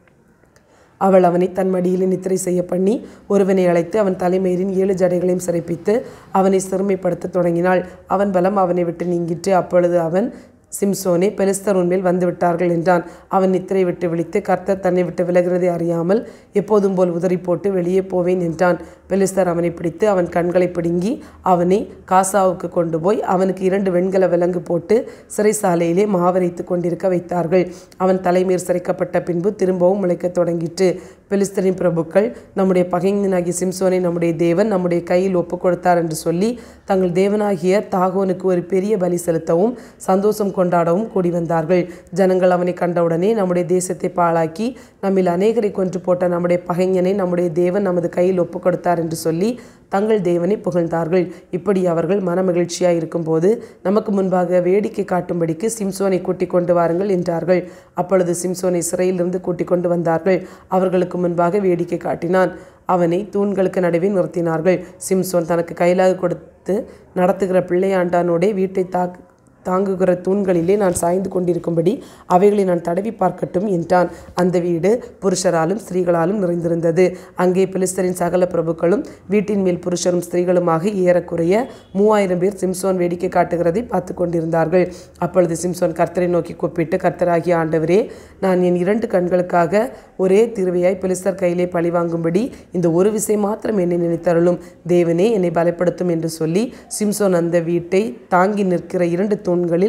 A: அவள் அவனை தன் மடியில் நித்திரை செய்ய பண்ணி ஒருவனை அழைத்து அவன் தலைமயிரின் ஏழு ஜடைகளையும் சிறைப்பித்து அவனை சிறுமைப்படுத்த தொடங்கினாள் அவன் பலம் அவனை விட்டு நீங்கிற்று அப்பொழுது அவன் சிம்சோனே பெலிஸ்தர் உன்மேல் வந்து விட்டார்கள் என்றான் அவன் நித்திரை விட்டு விழித்து கர்த்தர் தன்னை விட்டு விலகிறதை அறியாமல் எப்போதும் போல் உதறி போட்டு வெளியே போவேன் என்றான் பெலிஸ்தர் அவனை பிடித்து அவன் கண்களை பிடுங்கி அவனை காசாவுக்கு கொண்டு போய் அவனுக்கு இரண்டு வெண்கல விலங்கு போட்டு சிறைசாலையிலே மாவரைத்து கொண்டிருக்க வைத்தார்கள் அவன் தலைமீர் சிறைக்கப்பட்ட பின்பு திரும்பவும் முளைக்கத் தொடங்கிற்று பெலிஸ்தரின் பிரபுக்கள் நம்முடைய பகைஞனாகிய சிம்சோனை நம்முடைய தேவன் நம்முடைய கையில் ஒப்புக் கொடுத்தார் என்று சொல்லி தங்கள் தேவனாகிய தாகோனுக்கு ஒரு பெரிய பலி செலுத்தவும் சந்தோஷம் கொண்டாடவும் கூடி வந்தார்கள் ஜனங்கள் அவனை கண்டவுடனே நம்முடைய தேசத்தை பாழாக்கி நம்மில் அநேகரை கொன்று போட்ட நம்முடைய பகைஞனை நம்முடைய தேவன் நமது கையில் ஒப்புக் கொடுத்தார் என்று சொல்லி தங்கள் தேவனை புகழ்ந்தார்கள் இப்படி அவர்கள் மனமகிழ்ச்சியாய் இருக்கும்போது நமக்கு முன்பாக வேடிக்கை காட்டும்படிக்கு சிம்சோனை கூட்டிக் கொண்டு வாருங்கள் என்றார்கள் அப்பொழுது சிம்சோனை சிறையிலிருந்து கூட்டிக் கொண்டு வந்தார்கள் அவர்களுக்கு முன்பாக வேடிக்கை காட்டினான் அவனை தூண்களுக்கு நடுவே நிறுத்தினார்கள் சிம்சோன் தனக்கு கையிலாக கொடுத்து நடத்துகிற பிள்ளையாண்டானோடே வீட்டை தாக்கு தாங்குகிற தூண்களிலே நான் சாய்ந்து கொண்டிருக்கும்படி அவைகளை நான் தடவி பார்க்கட்டும் என்றான் அந்த வீடு புருஷராலும் ஸ்திரீகளாலும் நிறைந்திருந்தது அங்கே பிலிஸ்தரின் சகல பிரபுக்களும் வீட்டின் மேல் புருஷரும் ஸ்திரீகளுமாக ஏறக்குறைய மூவாயிரம் பேர் சிம்சோன் வேடிக்கை காட்டுகிறதை பார்த்து கொண்டிருந்தார்கள் அப்பொழுது சிம்சோன் கர்த்தரை நோக்கி கூப்பிட்டு கர்த்தராகிய ஆண்டவரே நான் என் இரண்டு கண்களுக்காக ஒரே திருவையாய் பிலிஸ்தர் கையிலே பழி வாங்கும்படி இந்த ஒரு விசை மாத்திரம் என்னை நினைத்தருளும் தேவனே என்னை பலப்படுத்தும் என்று சொல்லி சிம்சோன் அந்த வீட்டை தாங்கி நிற்கிற இரண்டு தூண்களில்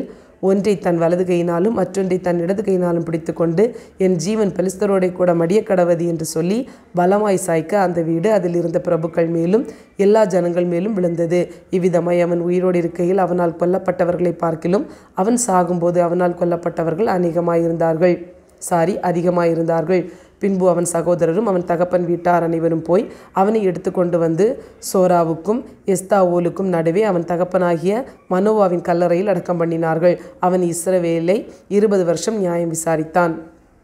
A: ஒன்றை தன் வலது கையினாலும் மற்றொன்றை தன் இடது கையினாலும் பிடித்துக்கொண்டு என் ஜீவன் பெலிஸ்தரோடே கூட மடிய கடவது என்று சொல்லி பலமாய் சாய்க்க அந்த வீடு அதில் இருந்த பிரபுக்கள் மேலும் எல்லா ஜனங்கள் மேலும் விழுந்தது இவ்விதமாய் அவன் உயிரோடு இருக்கையில் அவனால் கொல்லப்பட்டவர்களை பார்க்கிலும் அவன் சாகும்போது அவனால் கொல்லப்பட்டவர்கள் அநேகமாயிருந்தார்கள் சாரி அதிகமாயிருந்தார்கள் பின்பு அவன் சகோதரரும் அவன் தகப்பன் வீட்டார் அனைவரும் போய் அவனை எடுத்துக்கொண்டு வந்து சோராவுக்கும் எஸ்தாவோலுக்கும் நடுவே அவன் தகப்பனாகிய மனோவாவின் கல்லறையில் அடக்கம் பண்ணினார்கள் அவன் இஸ்ரவேலை இருபது வருஷம் நியாயம் விசாரித்தான்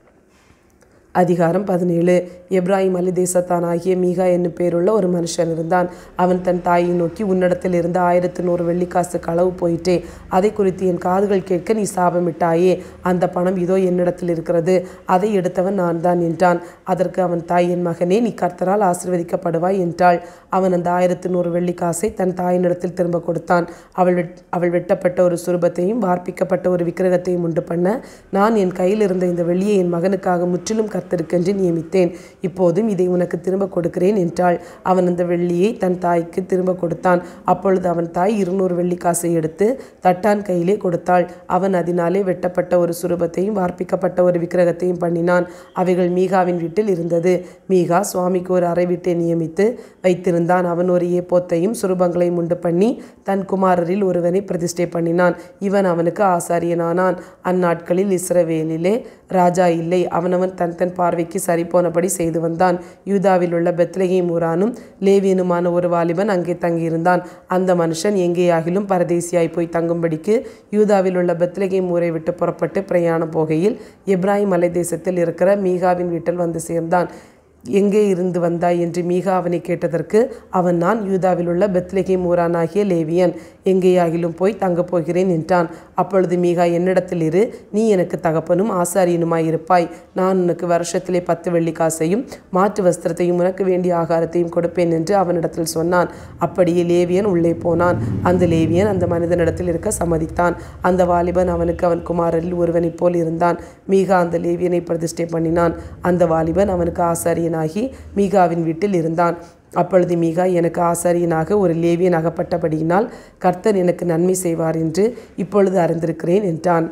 A: அதிகாரம் பதினேழு எப்ராஹிம் அலி தேசத்தானாகிய மீகா என்னும் பேருள்ள ஒரு மனுஷன் இருந்தான் அவன் தன் தாயை நோக்கி உன்னிடத்தில் இருந்து ஆயிரத்து நூறு வெள்ளிக்காசு களவு போயிட்டே அதை குறித்து என் காதுகள் கேட்க நீ சாபமிட்டாயே அந்த பணம் இதோ என்னிடத்தில் இருக்கிறது அதை எடுத்தவன் நான் தான் என்றான் அதற்கு அவன் தாய் என் மகனே நீ கர்த்தரால் ஆசீர்வதிக்கப்படுவாய் என்றாள் அவன் அந்த ஆயிரத்து நூறு வெள்ளிக்காசை தன் தாயினிடத்தில் திரும்ப கொடுத்தான் அவள் வெட் அவள் வெட்டப்பட்ட ஒரு சுரூபத்தையும் வார்ப்பிக்கப்பட்ட ஒரு விக்கிரகத்தையும் உண்டு பண்ண நான் என் கையில் இருந்த இந்த வெள்ளியை என் மகனுக்காக முற்றிலும் கர்த்தருக்கென்று நியமித்தேன் இப்போதும் இதை உனக்கு திரும்ப கொடுக்கிறேன் என்றாள் அவன் அந்த வெள்ளியை தன் தாய்க்கு திரும்ப கொடுத்தான் அப்பொழுது அவன் தாய் இருநூறு வெள்ளிக்காசை எடுத்து தட்டான் கையிலே கொடுத்தாள் அவன் அதனாலே வெட்டப்பட்ட ஒரு சுரூபத்தையும் வார்ப்பிக்கப்பட்ட ஒரு விக்கிரகத்தையும் பண்ணினான் அவைகள் மீகாவின் வீட்டில் இருந்தது மீகா சுவாமிக்கு ஒரு அறை வீட்டை நியமித்து வைத்திருந்தான் அவன் ஒரு ஏப்போத்தையும் சுரூபங்களையும் உண்டு பண்ணி தன் குமாரரில் ஒருவனை பிரதிஷ்டை பண்ணினான் இவன் அவனுக்கு ஆசாரியனானான் அந்நாட்களில் இஸ்ரவேலிலே ராஜா இல்லை அவனவன் தன் தன் பார்வைக்கு சரிபோனபடி செய்து வந்தான் யூதாவில் உள்ள பெத்லகேம் ஊரானும் லேவியனுமான ஒரு வாலிபன் அங்கே தங்கியிருந்தான் அந்த மனுஷன் எங்கேயாகிலும் பரதேசியாய் போய் தங்கும்படிக்கு யூதாவில் உள்ள பெத்லகேம் ஊரை விட்டு புறப்பட்டு பிரயாணம் போகையில் எப்ராஹிம் மலை தேசத்தில் இருக்கிற மீகாவின் வீட்டில் வந்து சேர்ந்தான் எங்கே இருந்து வந்தாய் என்று மீகா அவனை கேட்டதற்கு அவன் நான் யூதாவில் உள்ள பெத்லகேம் ஊரானாகிய லேவியன் எங்கேயாகிலும் போய் தங்கப் போகிறேன் என்றான் அப்பொழுது மீகா என்னிடத்தில் இரு நீ எனக்கு தகப்பனும் ஆசாரியனுமாய் இருப்பாய் நான் உனக்கு வருஷத்திலே பத்து வெள்ளி காசையும் மாற்று வஸ்திரத்தையும் உனக்கு வேண்டிய ஆகாரத்தையும் கொடுப்பேன் என்று அவனிடத்தில் சொன்னான் அப்படியே லேவியன் உள்ளே போனான் அந்த லேவியன் அந்த மனிதனிடத்தில் இருக்க சம்மதித்தான் அந்த வாலிபன் அவனுக்கு அவன் குமாரரில் ஒருவனைப் போல் இருந்தான் மீகா அந்த லேவியனை பிரதிஷ்டை பண்ணினான் அந்த வாலிபன் அவனுக்கு ஆசாரியனாகி மீகாவின் வீட்டில் இருந்தான் அப்பொழுது மீகா எனக்கு ஆசாரியனாக ஒரு லேவியன் அகப்பட்டபடியினால் கர்த்தர் எனக்கு நன்மை செய்வார் என்று இப்பொழுது அறிந்திருக்கிறேன் என்றான்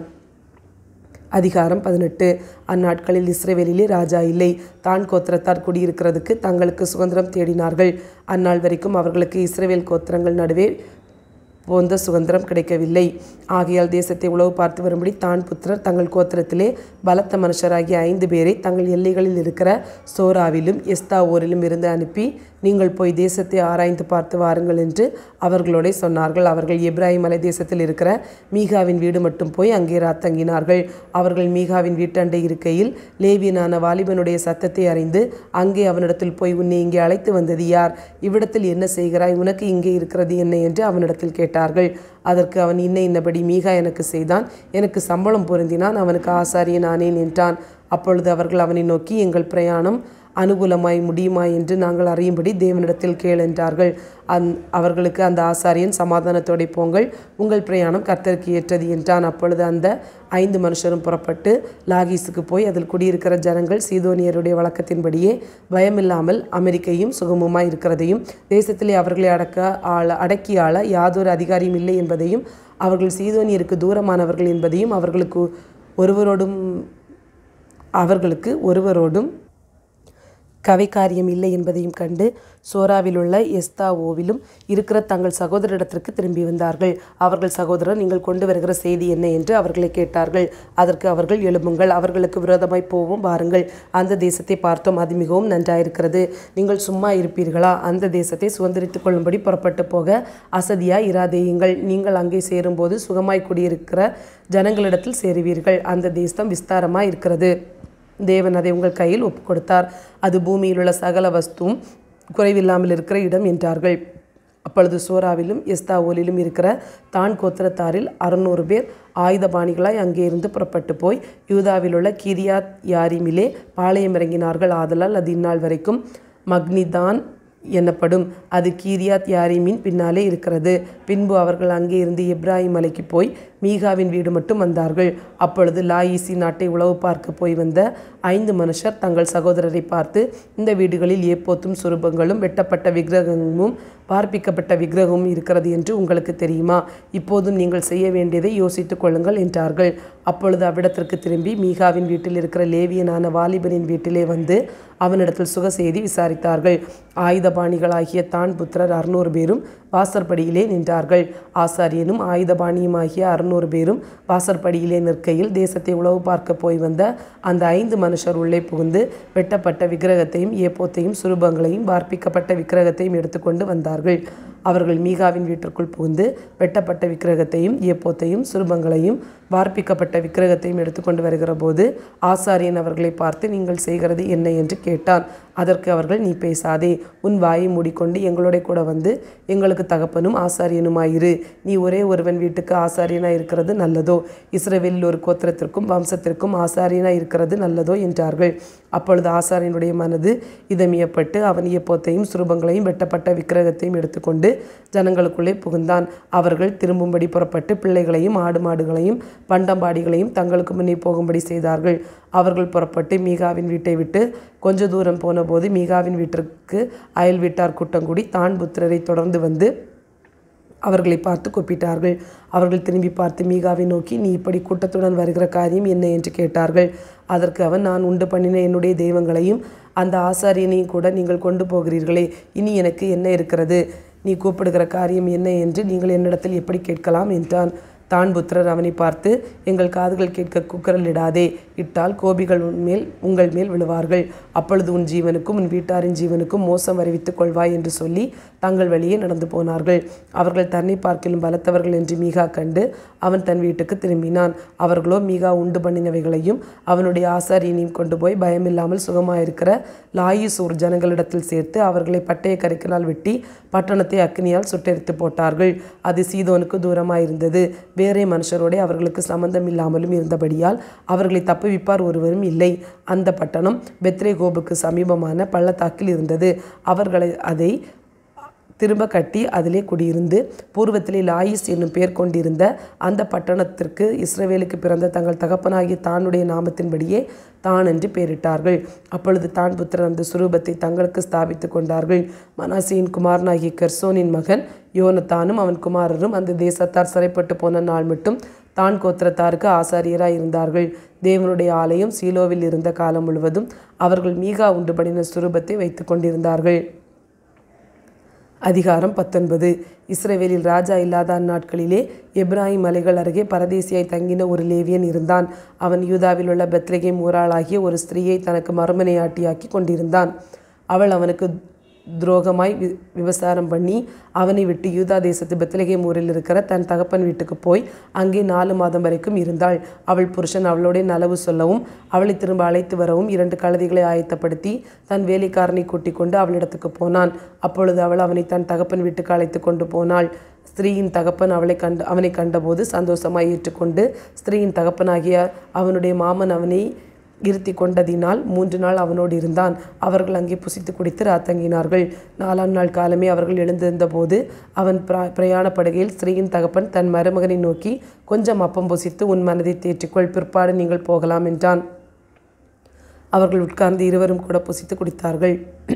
A: அதிகாரம் பதினெட்டு அந்நாட்களில் இஸ்ரேவேலிலே ராஜா இல்லை தான் கோத்திரத்தார் குடியிருக்கிறதுக்கு தங்களுக்கு சுதந்திரம் தேடினார்கள் அந்நாள் வரைக்கும் அவர்களுக்கு இஸ்ரேவேல் கோத்திரங்கள் நடுவே போந்த சுதந்திரம் கிடைக்கவில்லை ஆகையால் தேசத்தை உளவு பார்த்து வரும்படி தான் புத்திரர் தங்கள் கோத்திரத்திலே பலத்த மனுஷராகிய ஐந்து பேரை தங்கள் எல்லைகளில் இருக்கிற சோராவிலும் எஸ்தாவோரிலும் இருந்து அனுப்பி நீங்கள் போய் தேசத்தை ஆராய்ந்து பார்த்து வாருங்கள் என்று அவர்களோட சொன்னார்கள் அவர்கள் எப்ராஹிம் மலை தேசத்தில் இருக்கிற மீகாவின் வீடு மட்டும் போய் அங்கே ராத்தங்கினார்கள் அவர்கள் மீகாவின் வீட்டண்டை இருக்கையில் லேவியனான வாலிபனுடைய சத்தத்தை அறிந்து அங்கே அவனிடத்தில் போய் உன்னை இங்கே அழைத்து வந்தது யார் இவ்விடத்தில் என்ன செய்கிறாய் உனக்கு இங்கே இருக்கிறது என்ன என்று அவனிடத்தில் கேட்டார்கள் அதற்கு அவன் இன்ன இன்னபடி மீகா எனக்கு செய்தான் எனக்கு சம்பளம் பொருந்தினான் அவனுக்கு ஆசாரியன் ஆனேன் என்றான் அப்பொழுது அவர்கள் அவனை நோக்கி எங்கள் பிரயாணம் அனுகூலமாய் முடியுமா என்று நாங்கள் அறியும்படி தேவனிடத்தில் கேள் என்றார்கள் அந் அவர்களுக்கு அந்த ஆசாரியன் சமாதானத்தோടെ போங்கள் உங்கள் பிரயாணம் கர்த்தருக்கு ஏற்றது என்றான் அப்பொழுது அந்த ஐந்து மனுஷரும் புறப்பட்டு லாகீஸுக்கு போய் அதில் குடியிருக்கிற ஜனங்கள் சீதோனியருடைய வழக்கத்தின்படியே பயமில்லாமல் அமெரிக்கையும் சுகமுமாய் இருக்கிறதையும் தேசத்திலே அவர்களை அடக்க ஆள அடக்கி ஆள யாதொரு அதிகாரியும் இல்லை என்பதையும் அவர்கள் சீதோனியருக்கு தூரமானவர்கள் என்பதையும் அவர்களுக்கு ஒருவரோடும் அவர்களுக்கு ஒருவரோடும் கவைக்காரியம் இல்லை என்பதையும் கண்டு சோராவில் உள்ள எஸ்தாவோவிலும் இருக்கிற தங்கள் சகோதரிடத்திற்கு திரும்பி வந்தார்கள் அவர்கள் சகோதரர் நீங்கள் கொண்டு வருகிற செய்தி என்ன என்று அவர்களை கேட்டார்கள் அதற்கு அவர்கள் எழும்புங்கள் அவர்களுக்கு விரோதமாய் போவோம் வாருங்கள் அந்த தேசத்தை பார்த்தோம் அது மிகவும் நன்றாயிருக்கிறது நீங்கள் சும்மா இருப்பீர்களா அந்த தேசத்தை சுதந்திரித்துக் கொள்ளும்படி புறப்பட்டு போக அசதியாய் இராதேயுங்கள் நீங்கள் அங்கே சேரும்போது சுகமாய் குடியிருக்கிற ஜனங்களிடத்தில் சேருவீர்கள் அந்த தேசம் விஸ்தாரமாய் இருக்கிறது தேவன் அதை உங்கள் கையில் ஒப்பு கொடுத்தார் அது பூமியில் உள்ள சகல வஸ்துவும் குறைவில்லாமல் இருக்கிற இடம் என்றார்கள் அப்பொழுது சோராவிலும் எஸ்தாவோலிலும் இருக்கிற தான் கோத்திரத்தாரில் அறுநூறு பேர் ஆயுதபாணிகளாய் அங்கே இருந்து புறப்பட்டு போய் யூதாவில் உள்ள கீரியாத் யாரிமிலே பாளையம் இறங்கினார்கள் ஆதலால் அது இந்நாள் வரைக்கும் மக்னிதான் எனப்படும் அது கீரியாத் யாரிமின் பின்னாலே இருக்கிறது பின்பு அவர்கள் அங்கே இருந்து எப்ராஹிம் மலைக்கு போய் மீகாவின் வீடு மட்டும் வந்தார்கள் அப்பொழுது லாயிசி நாட்டை உளவு பார்க்க போய் வந்த ஐந்து மனுஷர் தங்கள் சகோதரரை பார்த்து இந்த வீடுகளில் ஏப்போத்தும் சுரூபங்களும் வெட்டப்பட்ட விக்கிரகமும் பார்ப்பிக்கப்பட்ட விக்கிரகமும் இருக்கிறது என்று உங்களுக்கு தெரியுமா இப்போதும் நீங்கள் செய்ய வேண்டியதை யோசித்துக் கொள்ளுங்கள் என்றார்கள் அப்பொழுது அவ்விடத்திற்கு திரும்பி மீகாவின் வீட்டில் இருக்கிற லேவியனான வாலிபனின் வீட்டிலே வந்து அவனிடத்தில் சுக செய்தி விசாரித்தார்கள் ஆயுதபாணிகளாகிய தான் புத்திரர் அறுநூறு பேரும் வாசற்படியிலே நின்றார்கள் ஆசாரியனும் ஆயுதபாணியுமாகிய அறுநூறு பேரும் வாசற்படியிலே நிற்கையில் தேசத்தை உளவு பார்க்க போய் வந்த அந்த ஐந்து மனுஷர் உள்ளே புகுந்து வெட்டப்பட்ட விக்கிரகத்தையும் ஏப்போத்தையும் சுரூபங்களையும் வார்ப்பிக்கப்பட்ட விக்கிரகத்தையும் எடுத்துக்கொண்டு வந்தார்கள் அவர்கள் மீகாவின் வீட்டிற்குள் புகுந்து வெட்டப்பட்ட விக்கிரகத்தையும் ஏப்போத்தையும் சுரூபங்களையும் வார்ப்பிக்கப்பட்ட விக்கிரகத்தையும் எடுத்துக்கொண்டு வருகிற போது ஆசாரியன் அவர்களை பார்த்து நீங்கள் செய்கிறது என்ன என்று கேட்டான் அதற்கு அவர்கள் நீ பேசாதே உன் வாயை மூடிக்கொண்டு எங்களோட கூட வந்து எங்களுக்கு தகப்பனும் ஆசாரியனுமாயிரு நீ ஒரே ஒருவன் வீட்டுக்கு ஆசாரியனாய் இருக்கிறது நல்லதோ இஸ்ரவேலில் ஒரு கோத்திரத்திற்கும் வம்சத்திற்கும் ஆசாரியனாய் இருக்கிறது நல்லதோ என்றார்கள் அப்பொழுது ஆசாரியனுடைய மனது இதமியப்பட்டு அவன் எப்போத்தையும் சுரூபங்களையும் வெட்டப்பட்ட விக்கிரகத்தையும் எடுத்துக்கொண்டு ஜனங்களுக்குள்ளே புகுந்தான் அவர்கள் திரும்பும்படி புறப்பட்டு பிள்ளைகளையும் ஆடு மாடுகளையும் பண்டம்பாடிகளையும் தங்களுக்கு முன்னே போகும்படி செய்தார்கள் அவர்கள் புறப்பட்டு மீகாவின் வீட்டை விட்டு கொஞ்ச தூரம் போனபோது மீகாவின் வீட்டிற்கு அயல் வீட்டார் கூட்டம் கூடி தான் புத்திரரை தொடர்ந்து வந்து அவர்களை பார்த்து கூப்பிட்டார்கள் அவர்கள் திரும்பி பார்த்து மீகாவை நோக்கி நீ இப்படி கூட்டத்துடன் வருகிற காரியம் என்ன என்று கேட்டார்கள் அதற்கு அவன் நான் உண்டு பண்ணின என்னுடைய தெய்வங்களையும் அந்த ஆசாரியனையும் கூட நீங்கள் கொண்டு போகிறீர்களே இனி எனக்கு என்ன இருக்கிறது நீ கூப்பிடுகிற காரியம் என்ன என்று நீங்கள் என்னிடத்தில் எப்படி கேட்கலாம் என்றான் தான் புத்திரர் அவனை பார்த்து எங்கள் காதுகள் கேட்க குக்கரலிடாதே இட்டால் கோபிகள் உன்மேல் உங்கள் மேல் விழுவார்கள் அப்பொழுது உன் ஜீவனுக்கும் உன் வீட்டாரின் ஜீவனுக்கும் மோசம் அறிவித்துக் கொள்வாய் என்று சொல்லி தங்கள் வழியே நடந்து போனார்கள் அவர்கள் தன்னை பார்க்கிலும் பலத்தவர்கள் என்று மீகா கண்டு அவன் தன் வீட்டுக்கு திரும்பினான் அவர்களோ மீகா உண்டு பண்ணினவைகளையும் அவனுடைய ஆசாரியனையும் கொண்டு போய் பயமில்லாமல் சுகமாயிருக்கிற லாயிசூர் ஜனங்களிடத்தில் சேர்த்து அவர்களை பட்டய கரைக்கினால் வெட்டி பட்டணத்தை அக்னியால் சுட்டெரித்து போட்டார்கள் அது சீதோனுக்கு தூரமாயிருந்தது வேறே மனுஷரோடே அவர்களுக்கு சம்பந்தம் இல்லாமலும் இருந்தபடியால் அவர்களை தப்புவிப்பார் ஒருவரும் இல்லை அந்த பட்டணம் பெத்ரேகோபுக்கு சமீபமான பள்ளத்தாக்கில் இருந்தது அவர்களை அதை திரும்ப கட்டி அதிலே குடியிருந்து பூர்வத்திலே லாயிஸ் என்னும் பேர் கொண்டிருந்த அந்த பட்டணத்திற்கு இஸ்ரவேலுக்கு பிறந்த தங்கள் தகப்பனாகிய தானுடைய நாமத்தின்படியே தான் என்று பெயரிட்டார்கள் அப்பொழுது தான் புத்திரர் அந்த சுரூபத்தை தங்களுக்கு ஸ்தாபித்து கொண்டார்கள் மனாசியின் குமாரனாகிய கெர்சோனின் மகன் யோனத்தானும் அவன் குமாரரும் அந்த தேசத்தார் சிறைப்பட்டு போன நாள் மட்டும் தான் கோத்திரத்தாருக்கு ஆசாரியராய் இருந்தார்கள் தேவனுடைய ஆலயம் சீலோவில் இருந்த காலம் முழுவதும் அவர்கள் மீகா உண்டு பண்ணின சுரூபத்தை வைத்து கொண்டிருந்தார்கள் அதிகாரம் பத்தொன்பது இஸ்ரேவேலில் ராஜா இல்லாத அந்நாட்களிலே எப்ராஹிம் மலைகள் அருகே பரதேசியாய் தங்கின ஒரு லேவியன் இருந்தான் அவன் யூதாவில் உள்ள பெத்லகேம் ஊராளாகிய ஒரு ஸ்திரீயை தனக்கு மறுமனையாட்டியாக்கி கொண்டிருந்தான் அவள் அவனுக்கு துரோகமாய் வி விபசாரம் பண்ணி அவனை விட்டு யூதா தேசத்து பெத்லகேம் ஊரில் இருக்கிற தன் தகப்பன் வீட்டுக்கு போய் அங்கே நாலு மாதம் வரைக்கும் இருந்தாள் அவள் புருஷன் அவளோட நலவு சொல்லவும் அவளை திரும்ப அழைத்து வரவும் இரண்டு கழுதைகளை ஆயத்தப்படுத்தி தன் வேலைக்காரனை கூட்டிக் கொண்டு அவளிடத்துக்கு போனான் அப்பொழுது அவள் அவனை தன் தகப்பன் வீட்டுக்கு அழைத்து கொண்டு போனாள் ஸ்திரீயின் தகப்பன் அவளை கண்டு அவனை கண்டபோது சந்தோஷமாய் ஏற்றுக்கொண்டு ஸ்திரீயின் தகப்பனாகிய அவனுடைய மாமன் அவனை இருத்தி கொண்டதினால் மூன்று நாள் அவனோடு இருந்தான் அவர்கள் அங்கே புசித்து குடித்து ராத்தங்கினார்கள் நாலாம் நாள் காலமே அவர்கள் எழுந்திருந்த போது அவன் பிரா பிரயாணப்படுகையில் ஸ்திரீயின் தகப்பன் தன் மருமகனை நோக்கி கொஞ்சம் அப்பம் புசித்து உன் மனதை தேற்றிக்கொள் பிற்பாடு நீங்கள் போகலாம் என்றான் அவர்கள் உட்கார்ந்து இருவரும் கூட புசித்து குடித்தார்கள்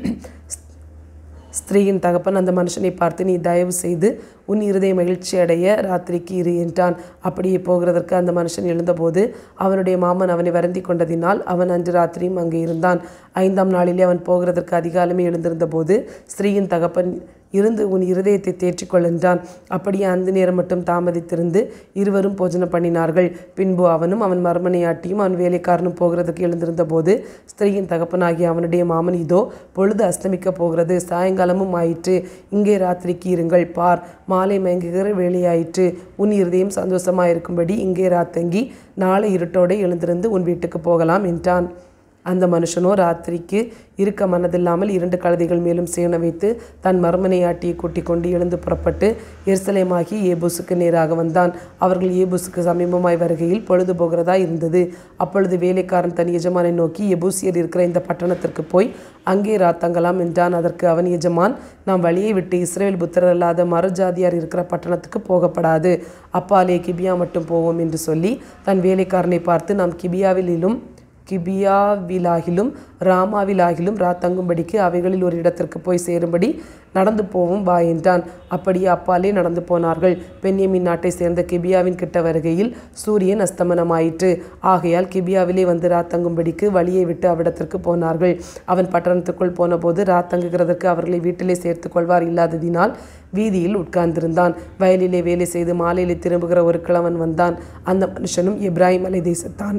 A: ஸ்திரீயின் தகப்பன் அந்த மனுஷனை பார்த்து நீ தயவு செய்து உன் இருதய மகிழ்ச்சி அடைய ராத்திரிக்கு இரு என்றான் அப்படியே போகிறதற்கு அந்த மனுஷன் எழுந்தபோது அவனுடைய மாமன் அவனை வருந்தி கொண்டதினால் அவன் அன்று ராத்திரியும் அங்கே இருந்தான் ஐந்தாம் நாளிலே அவன் போகிறதற்கு அதிகாலமே எழுந்திருந்த போது ஸ்திரீயின் தகப்பன் இருந்து உன் இருதயத்தை தேற்றிக்கொள் என்றான் அப்படியே அந்த நேரம் மட்டும் தாமதித்திருந்து இருவரும் போஜனம் பண்ணினார்கள் பின்பு அவனும் அவன் மர்மனையாட்டியும் அவன் வேலைக்காரனும் போகிறதுக்கு எழுந்திருந்த போது ஸ்திரீயின் தகப்பனாகிய அவனுடைய மாமன் இதோ பொழுது அஸ்தமிக்க போகிறது சாயங்காலமும் ஆயிற்று இங்கே ராத்திரிக்கு இருங்கள் பார் மாலை மயங்குகிற வேலையாயிற்று உன் இருதயம் சந்தோஷமாயிருக்கும்படி இங்கே ராத்தங்கி நாளை இருட்டோடு எழுந்திருந்து உன் வீட்டுக்கு போகலாம் என்றான் அந்த மனுஷனோ ராத்திரிக்கு இருக்க மனதில்லாமல் இரண்டு கழுதைகள் மேலும் சேன வைத்து தன் மறுமனையாட்டியை கூட்டிக் கொண்டு எழுந்து புறப்பட்டு எருசலேமாகி ஏபூசுக்கு நேராக வந்தான் அவர்கள் ஏபூசுக்கு சமீபமாய் வருகையில் பொழுது போகிறதா இருந்தது அப்பொழுது வேலைக்காரன் தன் எஜமானை நோக்கி எபூசியர் இருக்கிற இந்த பட்டணத்திற்கு போய் அங்கே ராத்தங்கலாம் என்றான் அதற்கு அவன் எஜமான் நாம் வழியை விட்டு இஸ்ரேல் புத்திரர் அல்லாத மறுஜாதியார் இருக்கிற பட்டணத்துக்கு போகப்படாது அப்பாலே கிபியா மட்டும் போவோம் என்று சொல்லி தன் வேலைக்காரனை பார்த்து நாம் கிபியாவிலும் கிபியாவிலாகிலும் ராமாவிலாகிலும் ராத்தங்கும்படிக்கு அவைகளில் ஒரு இடத்திற்கு போய் சேரும்படி நடந்து போவும் வா என்றான் அப்படியே அப்பாலே நடந்து போனார்கள் பெண்யமின் நாட்டை சேர்ந்த கிபியாவின் கிட்ட வருகையில் சூரியன் அஸ்தமனமாயிற்று ஆகையால் கிபியாவிலே வந்து ராத்தங்கும்படிக்கு வழியை விட்டு அவ்விடத்திற்கு போனார்கள் அவன் பட்டணத்துக்குள் போனபோது ராத்தங்குகிறதற்கு அவர்களை வீட்டிலே சேர்த்து கொள்வார் இல்லாததினால் வீதியில் உட்கார்ந்திருந்தான் வயலிலே வேலை செய்து மாலையிலே திரும்புகிற ஒரு கிழவன் வந்தான் அந்த மனுஷனும் இப்ராஹிம் அலை தேசத்தான்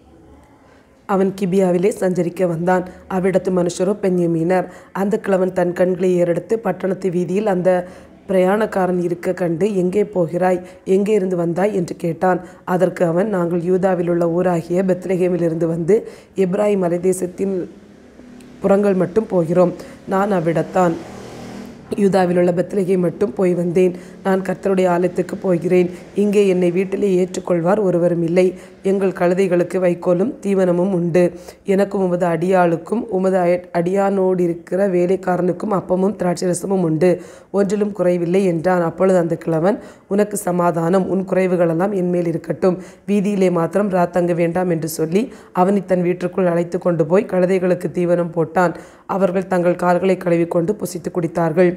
A: அவன் கிபியாவிலே சஞ்சரிக்க வந்தான் அவ்விடத்து மனுஷரோ பெண்யமீனர் அந்த கிழவன் தன் கண்களை ஏறெடுத்து பட்டணத்து வீதியில் அந்த பிரயாணக்காரன் இருக்க கண்டு எங்கே போகிறாய் எங்கே இருந்து வந்தாய் என்று கேட்டான் அதற்கு அவன் நாங்கள் யூதாவில் உள்ள ஊராகிய பெத்லகேமிலிருந்து வந்து இப்ராஹிம் மலைதேசத்தின் புறங்கள் மட்டும் போகிறோம் நான் அவ்விடத்தான் யூதாவில் உள்ள பெத்லகே மட்டும் போய் வந்தேன் நான் கர்த்தருடைய ஆலயத்துக்கு போகிறேன் இங்கே என்னை வீட்டிலே ஏற்றுக்கொள்வார் ஒருவரும் இல்லை எங்கள் கழுதைகளுக்கு வைக்கோலும் தீவனமும் உண்டு எனக்கும் உமது அடியாளுக்கும் உமது அய- அடியானோடு இருக்கிற வேலைக்காரனுக்கும் அப்பமும் திராட்சரசமும் உண்டு ஒன்றிலும் குறைவில்லை என்றான் அப்பொழுது அந்த கிழவன் உனக்கு சமாதானம் உன் குறைவுகளெல்லாம் என்மேல் இருக்கட்டும் வீதியிலே மாத்திரம் ராத்தங்க வேண்டாம் என்று சொல்லி அவனை தன் வீட்டிற்குள் அழைத்து கொண்டு போய் கழுதைகளுக்கு தீவனம் போட்டான் அவர்கள் தங்கள் கால்களை கழுவிக்கொண்டு புசித்து குடித்தார்கள்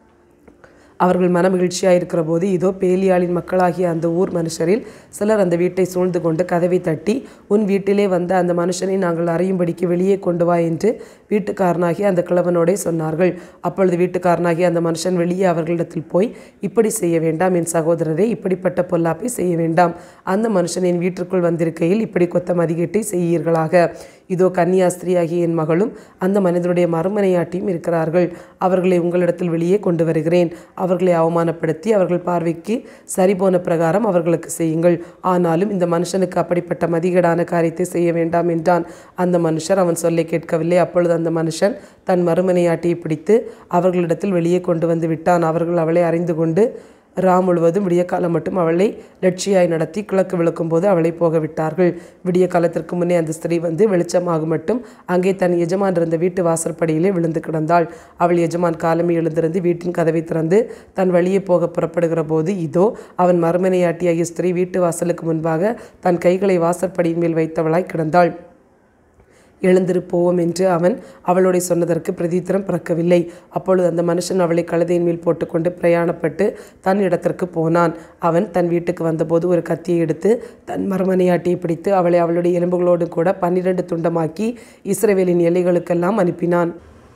A: அவர்கள் மனமகிழ்ச்சியாக இருக்கிற போது இதோ பேலியாளின் மக்களாகிய அந்த ஊர் மனுஷரில் சிலர் அந்த வீட்டை சூழ்ந்து கொண்டு கதவை தட்டி உன் வீட்டிலே வந்த அந்த மனுஷனை நாங்கள் அறியும்படிக்கு வெளியே கொண்டு வா என்று வீட்டுக்காரனாகிய அந்த கிழவனோடே சொன்னார்கள் அப்பொழுது வீட்டுக்காரனாகிய அந்த மனுஷன் வெளியே அவர்களிடத்தில் போய் இப்படி செய்ய வேண்டாம் என் சகோதரரே இப்படிப்பட்ட பொல்லாப்பை செய்ய வேண்டாம் அந்த மனுஷன் என் வீட்டிற்குள் வந்திருக்கையில் இப்படி கொத்த மதிகேட்டை செய்யீர்களாக இதோ கன்னியாஸ்திரியாகிய என் மகளும் அந்த மனிதனுடைய மறுமனையாட்டியும் இருக்கிறார்கள் அவர்களை உங்களிடத்தில் வெளியே கொண்டு வருகிறேன் அவர்களை அவமானப்படுத்தி அவர்கள் பார்வைக்கு சரிபோன பிரகாரம் அவர்களுக்கு செய்யுங்கள் ஆனாலும் இந்த மனுஷனுக்கு அப்படிப்பட்ட மதிகேடான காரியத்தை செய்ய வேண்டாம் என்றான் அந்த மனுஷர் அவன் சொல்லை கேட்கவில்லை அப்பொழுது அந்த மனுஷன் தன் மறுமனையாட்டியை பிடித்து அவர்களிடத்தில் வெளியே கொண்டு வந்து விட்டான் அவர்கள் அவளை அறிந்து கொண்டு ரா முழுவதும் விடிய காலம் மட்டும் அவளை லட்சியாய் நடத்தி கிழக்கு விளக்கும் போது அவளை போக விட்டார்கள் விடிய காலத்திற்கு முன்னே அந்த ஸ்திரீ வந்து வெளிச்சமாகும் மட்டும் அங்கே தன் எஜமான் இருந்த வீட்டு வாசற்படியிலே விழுந்து கிடந்தாள் அவள் எஜமான் காலமே எழுந்திருந்து வீட்டின் கதவை திறந்து தன் வழியே போக புறப்படுகிற போது இதோ அவன் மறுமனையாட்டியாகிய ஸ்திரீ வீட்டு வாசலுக்கு முன்பாக தன் கைகளை வாசற்படியின் மேல் வைத்தவளாய் கிடந்தாள் எழுந்திருப்போம் என்று அவன் அவளோட சொன்னதற்கு பிரதித்திரம் பிறக்கவில்லை அப்பொழுது அந்த மனுஷன் அவளை கழுதையின் மேல் போட்டுக்கொண்டு பிரயாணப்பட்டு தன் இடத்திற்கு போனான் அவன் தன் வீட்டுக்கு வந்தபோது ஒரு கத்தியை எடுத்து தன் மரமனையாட்டியை பிடித்து அவளை அவளுடைய எலும்புகளோடு கூட பன்னிரண்டு துண்டமாக்கி இஸ்ரவேலின் எல்லைகளுக்கெல்லாம் அனுப்பினான்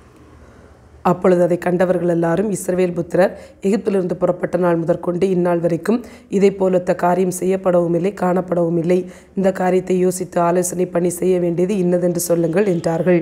A: அப்பொழுது அதை கண்டவர்கள் எல்லாரும் இஸ்ரவேல் புத்திரர் எகிப்திலிருந்து புறப்பட்ட நாள் முதற்கொண்டு இந்நாள் வரைக்கும் இதை போலத்த காரியம் செய்யப்படவும் இல்லை காணப்படவும் இல்லை இந்த காரியத்தை யோசித்து ஆலோசனை பண்ணி செய்ய வேண்டியது இன்னதென்று சொல்லுங்கள் என்றார்கள்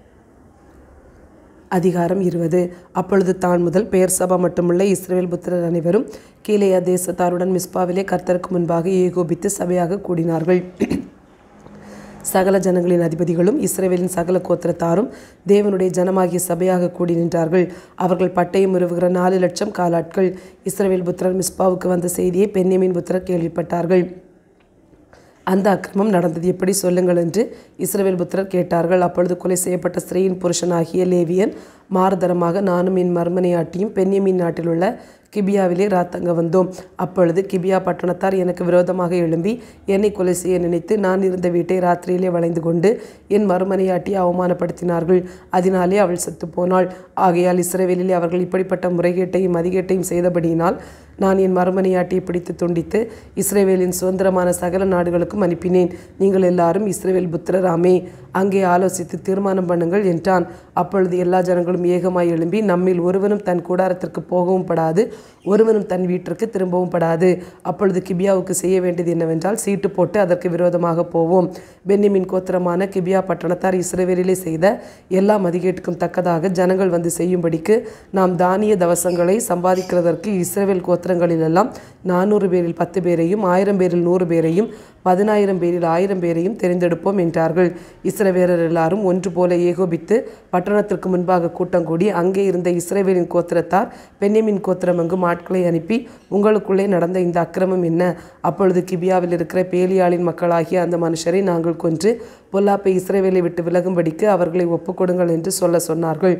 A: அதிகாரம் இருபது அப்பொழுது தான் முதல் பெயர் சபா மட்டுமுள்ள இஸ்ரவேல் புத்திரர் அனைவரும் கீழேயா தேசத்தாருடன் மிஸ்பாவிலே கர்த்தருக்கு முன்பாக ஏகோபித்து சபையாக கூடினார்கள் சகல ஜனங்களின் அதிபதிகளும் இஸ்ரவேலின் சகல கோத்திரத்தாரும் தேவனுடைய ஜனமாகிய சபையாக கூடி நின்றார்கள் அவர்கள் பட்டயம் உருவுகிற நாலு லட்சம் காலாட்கள் இஸ்ரவேல் புத்திரர் மிஸ்பாவுக்கு வந்த செய்தியை பென்யமின் புத்திரர் கேள்விப்பட்டார்கள் அந்த அக்கிரமம் நடந்தது எப்படி சொல்லுங்கள் என்று இஸ்ரவேல் புத்திரர் கேட்டார்கள் அப்பொழுது கொலை செய்யப்பட்ட ஸ்திரீயின் புருஷனாகிய லேவியன் மாறுதரமாக நானும் என் மர்மனையாட்டியும் பென்யமின் நாட்டில் உள்ள கிபியாவிலே ராத்தங்க வந்தோம் அப்பொழுது கிபியா பட்டணத்தார் எனக்கு விரோதமாக எழும்பி என்னை கொலை செய்ய நினைத்து நான் இருந்த வீட்டை ராத்திரியிலே வளைந்து கொண்டு என் மறுமனையாட்டியை அவமானப்படுத்தினார்கள் அதனாலே அவள் செத்து போனாள் ஆகையால் இஸ்ரவேலிலே அவர்கள் இப்படிப்பட்ட முறைகேட்டையும் மதிகேட்டையும் செய்தபடியினால் நான் என் மறுமனையாட்டியை பிடித்து துண்டித்து இஸ்ரேவேலின் சுதந்திரமான சகல நாடுகளுக்கும் அனுப்பினேன் நீங்கள் எல்லாரும் இஸ்ரேவேல் புத்திரராமே அங்கே ஆலோசித்து தீர்மானம் பண்ணுங்கள் என்றான் அப்பொழுது எல்லா ஜனங்களும் ஏகமாய் எழும்பி நம்மில் ஒருவனும் தன் கூடாரத்திற்கு போகவும் படாது ஒருவனும் தன் வீட்டிற்கு திரும்பவும் படாது அப்பொழுது கிபியாவுக்கு செய்ய வேண்டியது என்னவென்றால் சீட்டு போட்டு அதற்கு விரோதமாக போவோம் பென்னிமின் கோத்திரமான கிபியா பட்டணத்தார் இஸ்ரவேலிலே செய்த எல்லா மதிகேட்டுக்கும் தக்கதாக ஜனங்கள் வந்து செய்யும்படிக்கு நாம் தானிய தவசங்களை சம்பாதிக்கிறதற்கு இஸ்ரவேல் கோத்திர கோத்திரங்களிலெல்லாம் நானூறு பேரில் பத்து பேரையும் ஆயிரம் பேரில் நூறு பேரையும் பதினாயிரம் பேரில் ஆயிரம் பேரையும் தெரிந்தெடுப்போம் என்றார்கள் இஸ்ரவேலர் எல்லாரும் ஒன்று போல ஏகோபித்து பட்டணத்திற்கு முன்பாக கூட்டம் கூடி அங்கே இருந்த இஸ்ரவேலின் கோத்திரத்தார் பென்யமின் கோத்திரம் அங்கும் ஆட்களை அனுப்பி உங்களுக்குள்ளே நடந்த இந்த அக்கிரமம் என்ன அப்பொழுது கிபியாவில் இருக்கிற பேலியாளின் மக்களாகிய அந்த மனுஷரை நாங்கள் கொன்று பொல்லாப்பை இஸ்ரவேலை விட்டு விலகும்படிக்கு அவர்களை ஒப்புக்கொடுங்கள் என்று சொல்ல சொன்னார்கள்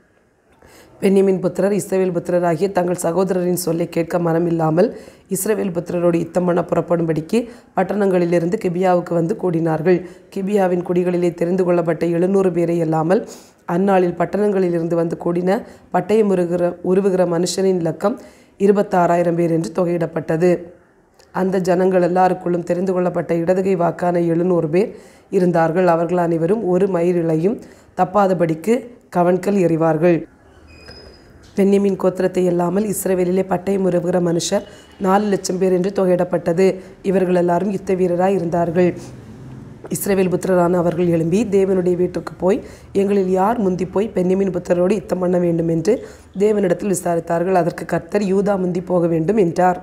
A: பென்யமின் புத்திரர் இஸ்ரவேல் புத்திரராகிய தங்கள் சகோதரரின் சொல்லை கேட்க மனமில்லாமல் இஸ்ரவேல் புத்திரரோடு யுத்தம் பண்ண புறப்படும்படிக்கு பட்டணங்களிலிருந்து கிபியாவுக்கு வந்து கூடினார்கள் கிபியாவின் குடிகளிலே தெரிந்து கொள்ளப்பட்ட எழுநூறு பேரை அல்லாமல் அந்நாளில் பட்டணங்களிலிருந்து வந்து கூடின பட்டயம் உருகிற உருவுகிற மனுஷனின் இலக்கம் இருபத்தாறாயிரம் பேர் என்று தொகையிடப்பட்டது அந்த ஜனங்கள் எல்லாருக்குள்ளும் தெரிந்து கொள்ளப்பட்ட இடதுகை வாக்கான எழுநூறு பேர் இருந்தார்கள் அவர்கள் அனைவரும் ஒரு மயிரிழையும் தப்பாதபடிக்கு கவன்கள் எறிவார்கள் பென்யமின் கோத்திரத்தை இல்லாமல் இஸ்ரவேலிலே பட்டயம் உருவுகிற மனுஷர் நாலு லட்சம் பேர் என்று தொகையிடப்பட்டது இவர்கள் எல்லாரும் யுத்த வீரராய் இருந்தார்கள் இஸ்ரவேல் புத்திரரான அவர்கள் எழும்பி தேவனுடைய வீட்டிற்கு போய் எங்களில் யார் முந்தி போய் பென்யமின் புத்திரரோடு யுத்தம் பண்ண வேண்டும் என்று தேவனிடத்தில் விசாரித்தார்கள் அதற்கு கர்த்தர் யூதா முந்தி போக வேண்டும் என்றார்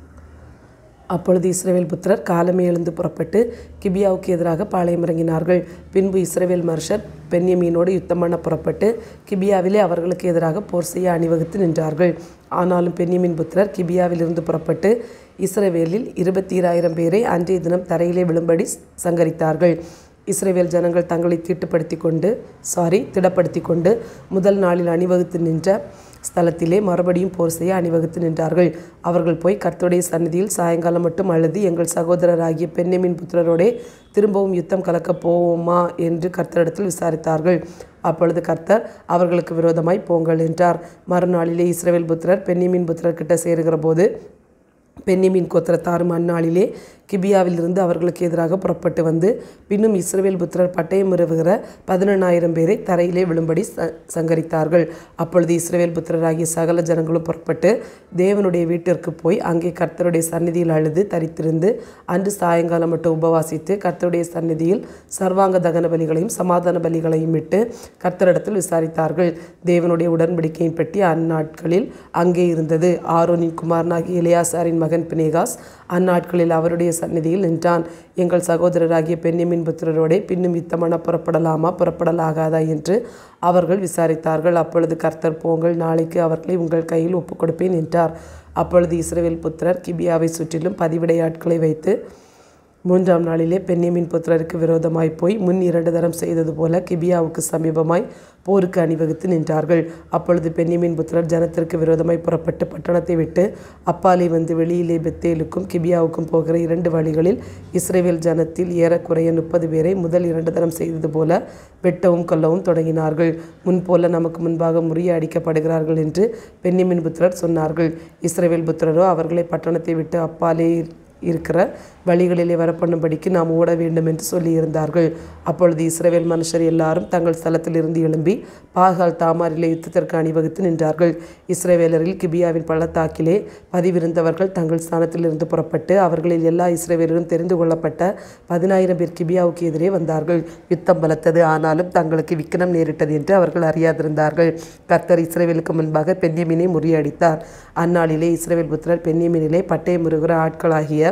A: அப்பொழுது இஸ்ரவேல் புத்திரர் காலமே எழுந்து புறப்பட்டு கிபியாவுக்கு எதிராக பாளையம் இறங்கினார்கள் பின்பு இஸ்ரவேல் மனுஷர் பென்யமீனோடு யுத்தம் பண்ண புறப்பட்டு கிபியாவிலே அவர்களுக்கு எதிராக போர் செய்ய அணிவகுத்து நின்றார்கள் ஆனாலும் பென்யமின் புத்திரர் கிபியாவிலிருந்து புறப்பட்டு இஸ்ரவேலில் இருபத்தி ஈராயிரம் பேரை அன்றைய தினம் தரையிலே விழும்படி சங்கரித்தார்கள் இஸ்ரேவேல் ஜனங்கள் தங்களை தீட்டுப்படுத்தி கொண்டு சாரி திடப்படுத்தி கொண்டு முதல் நாளில் அணிவகுத்து நின்ற ஸ்தலத்திலே மறுபடியும் போர் செய்ய அணிவகுத்து நின்றார்கள் அவர்கள் போய் கர்த்தருடைய சந்நிதியில் சாயங்காலம் மட்டும் அழுது எங்கள் சகோதரராகிய பெண்ணெமின் புத்திரரோடே திரும்பவும் யுத்தம் கலக்கப் போவோமா என்று கர்த்தரிடத்தில் விசாரித்தார்கள் அப்பொழுது கர்த்தர் அவர்களுக்கு விரோதமாய் போங்கள் என்றார் மறுநாளிலே இஸ்ரவேல் புத்திரர் பெண்ணிமின் புத்திரர் கிட்ட சேருகிற போது பென்னிமின் கோத்திரத்தாரும் அந்நாளிலே கிபியாவிலிருந்து அவர்களுக்கு எதிராக புறப்பட்டு வந்து பின்னும் இஸ்ரவேல் புத்திரர் பட்டயம் உறவுகிற பதினெண்ணாயிரம் பேரை தரையிலே விழும்படி ச சங்கரித்தார்கள் அப்பொழுது இஸ்ரவேல் புத்திரராகிய சகல ஜனங்களும் புறப்பட்டு தேவனுடைய வீட்டிற்கு போய் அங்கே கர்த்தருடைய சந்நிதியில் அழுது தரித்திருந்து அன்று சாயங்காலம் மட்டும் உபவாசித்து கர்த்தருடைய சந்நிதியில் சர்வாங்க தகன பலிகளையும் சமாதான பலிகளையும் விட்டு கர்த்தரிடத்தில் விசாரித்தார்கள் தேவனுடைய உடன்படிக்கையின் பெட்டி அந்நாட்களில் அங்கே இருந்தது ஆரோனின் குமாரனாகிய இளையாசாரின் மகன் பினேகாஸ் அந்நாட்களில் அவருடைய சந்நிதியில் நின்றான் எங்கள் சகோதரராகிய பெண்ணிமின் புத்திரரோடே பின்னும் யுத்தமான புறப்படலாமா புறப்படலாகாதா என்று அவர்கள் விசாரித்தார்கள் அப்பொழுது கர்த்தர் போங்கள் நாளைக்கு அவர்களை உங்கள் கையில் ஒப்புக் கொடுப்பேன் என்றார் அப்பொழுது இஸ்ரவேல் புத்திரர் கிபியாவை சுற்றிலும் பதிவிடை ஆட்களை வைத்து மூன்றாம் நாளிலே பென்யமின் புத்திரருக்கு விரோதமாய் போய் முன் இரண்டு தரம் செய்தது போல கிபியாவுக்கு சமீபமாய் போருக்கு அணிவகுத்து நின்றார்கள் அப்பொழுது பென்யமின் புத்திரர் ஜனத்திற்கு விரோதமாய் புறப்பட்டு பட்டணத்தை விட்டு அப்பாலே வந்து வெளியிலே பெத்தேலுக்கும் கிபியாவுக்கும் போகிற இரண்டு வழிகளில் இஸ்ரேவேல் ஜனத்தில் ஏறக்குறைய முப்பது பேரை முதல் இரண்டு தரம் செய்தது போல வெட்டவும் கொல்லவும் தொடங்கினார்கள் முன்போல நமக்கு முன்பாக முறியடிக்கப்படுகிறார்கள் என்று பென்யமின் புத்திரர் சொன்னார்கள் இஸ்ரேவேல் புத்திரரோ அவர்களை பட்டணத்தை விட்டு அப்பாலே இருக்கிற வழிகளிலே வரப்பண்ணும்படிக்கு நாம் ஓட வேண்டும் என்று சொல்லியிருந்தார்கள் அப்பொழுது இஸ்ரவேல் மனுஷர் எல்லாரும் தங்கள் ஸ்தலத்திலிருந்து எழும்பி பாகால் தாமாரிலே யுத்தத்திற்கு அணிவகுத்து நின்றார்கள் இஸ்ரவேலரில் கிபியாவின் பள்ளத்தாக்கிலே பதிவிருந்தவர்கள் தங்கள் ஸ்தானத்திலிருந்து புறப்பட்டு அவர்களில் எல்லா இஸ்ரவேலரும் தெரிந்து கொள்ளப்பட்ட பதினாயிரம் பேர் கிபியாவுக்கு எதிரே வந்தார்கள் யுத்தம் பலத்தது ஆனாலும் தங்களுக்கு விக்கனம் நேரிட்டது என்று அவர்கள் அறியாதிருந்தார்கள் கர்த்தர் இஸ்ரவேலுக்கு முன்பாக பென்யமீனை முறியடித்தார் அந்நாளிலே இஸ்ரவேல் புத்திரர் பென்யமீனிலே பட்டயம் முருகிற ஆட்களாகிய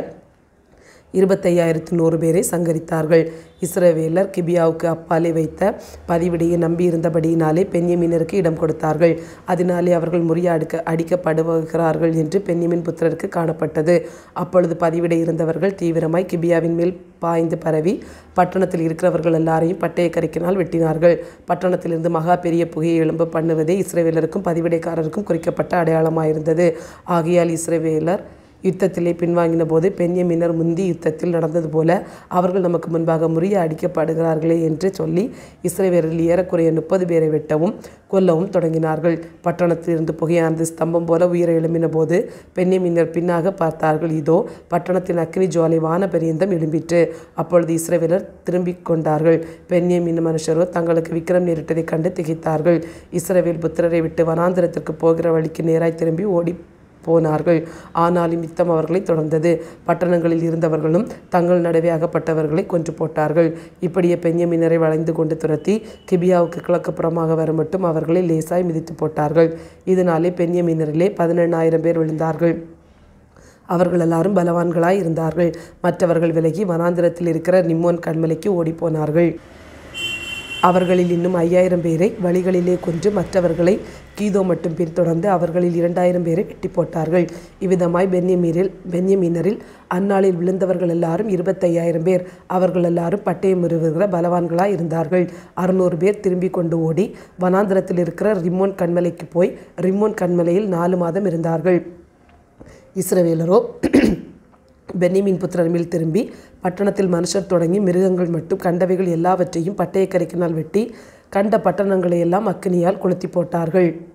A: இருபத்தையாயிரத்து நூறு பேரை சங்கரித்தார்கள் இஸ்ரவேலர் கிபியாவுக்கு அப்பாலே வைத்த பதிவிடையை நம்பியிருந்தபடியினாலே பென்யமீனருக்கு இடம் கொடுத்தார்கள் அதனாலே அவர்கள் முறியடிக்க அடிக்கப்படுகிறார்கள் என்று பென்யமின் புத்திரருக்கு காணப்பட்டது அப்பொழுது பதிவிடை இருந்தவர்கள் தீவிரமாய் கிபியாவின் மேல் பாய்ந்து பரவி பட்டணத்தில் இருக்கிறவர்கள் எல்லாரையும் பட்டய கரிக்கினால் வெட்டினார்கள் பட்டணத்திலிருந்து மகா பெரிய புகையை எழும்ப பண்ணுவதே இஸ்ரவேலருக்கும் பதிவிடைக்காரருக்கும் குறிக்கப்பட்ட அடையாளமாயிருந்தது ஆகையால் இஸ்ரவேலர் யுத்தத்திலே பின்வாங்கின போது பெண்யமினர் முந்தி யுத்தத்தில் நடந்தது போல அவர்கள் நமக்கு முன்பாக முறிய அடிக்கப்படுகிறார்களே என்று சொல்லி இஸ்ரேவேரில் ஏறக்குறைய முப்பது பேரை வெட்டவும் கொல்லவும் தொடங்கினார்கள் பட்டணத்திலிருந்து புகையானது ஸ்தம்பம் போல உயிர எழும்பின போது பெண்யமினர் பின்னாக பார்த்தார்கள் இதோ பட்டணத்தின் அக்னி ஜுவாலை வான பெரியந்தம் எழும்பிற்று அப்பொழுது இஸ்ரேவேலர் திரும்பிக் கொண்டார்கள் பெண்யமின் மனுஷரோ தங்களுக்கு விக்கிரம் நேரிட்டதைக் கண்டு திகைத்தார்கள் இஸ்ரவேல் புத்திரரை விட்டு வனாந்திரத்திற்கு போகிற வழிக்கு நேராய் திரும்பி ஓடி போனார்கள் ஆனாலும் யுத்தம் அவர்களை தொடர்ந்தது பட்டணங்களில் இருந்தவர்களும் தங்கள் நடுவே அகப்பட்டவர்களை கொன்று போட்டார்கள் இப்படியே பெண்யமினரை வளைந்து கொண்டு துரத்தி கிபியாவுக்கு கிழக்கு புறமாக வர மட்டும் அவர்களை லேசாய் மிதித்து போட்டார்கள் இதனாலே பெண்யமினரிலே பதினெண்ணாயிரம் பேர் விழுந்தார்கள் அவர்கள் எல்லாரும் பலவான்களாய் இருந்தார்கள் மற்றவர்கள் விலகி வனாந்திரத்தில் இருக்கிற நிம்மோன் கண்மலைக்கு ஓடிப்போனார்கள் அவர்களில் இன்னும் ஐயாயிரம் பேரை வழிகளிலே கொன்று மற்றவர்களை கீதோ மட்டும் பின்தொடர்ந்து அவர்களில் இரண்டாயிரம் பேரை வெட்டி போட்டார்கள் இவ்விதமாய் பென்யமீரில் பென்யமீனரில் அந்நாளில் விழுந்தவர்கள் எல்லாரும் இருபத்தையாயிரம் பேர் அவர்கள் எல்லாரும் பட்டயம் உருவுகிற பலவான்களாய் இருந்தார்கள் அறுநூறு பேர் திரும்பி கொண்டு ஓடி வனாந்திரத்தில் இருக்கிற ரிம்மோன் கண்மலைக்கு போய் ரிம்மோன் கண்மலையில் நாலு மாதம் இருந்தார்கள் இஸ்ரவேலரோ பென்னிமின் புத்திரர் மேல் திரும்பி பட்டணத்தில் மனுஷர் தொடங்கி மிருகங்கள் மட்டும் கண்டவைகள் எல்லாவற்றையும் பட்டயக்கரைக்கினால் வெட்டி கண்ட பட்டணங்களை எல்லாம் அக்கினியால் கொளுத்தி போட்டார்கள்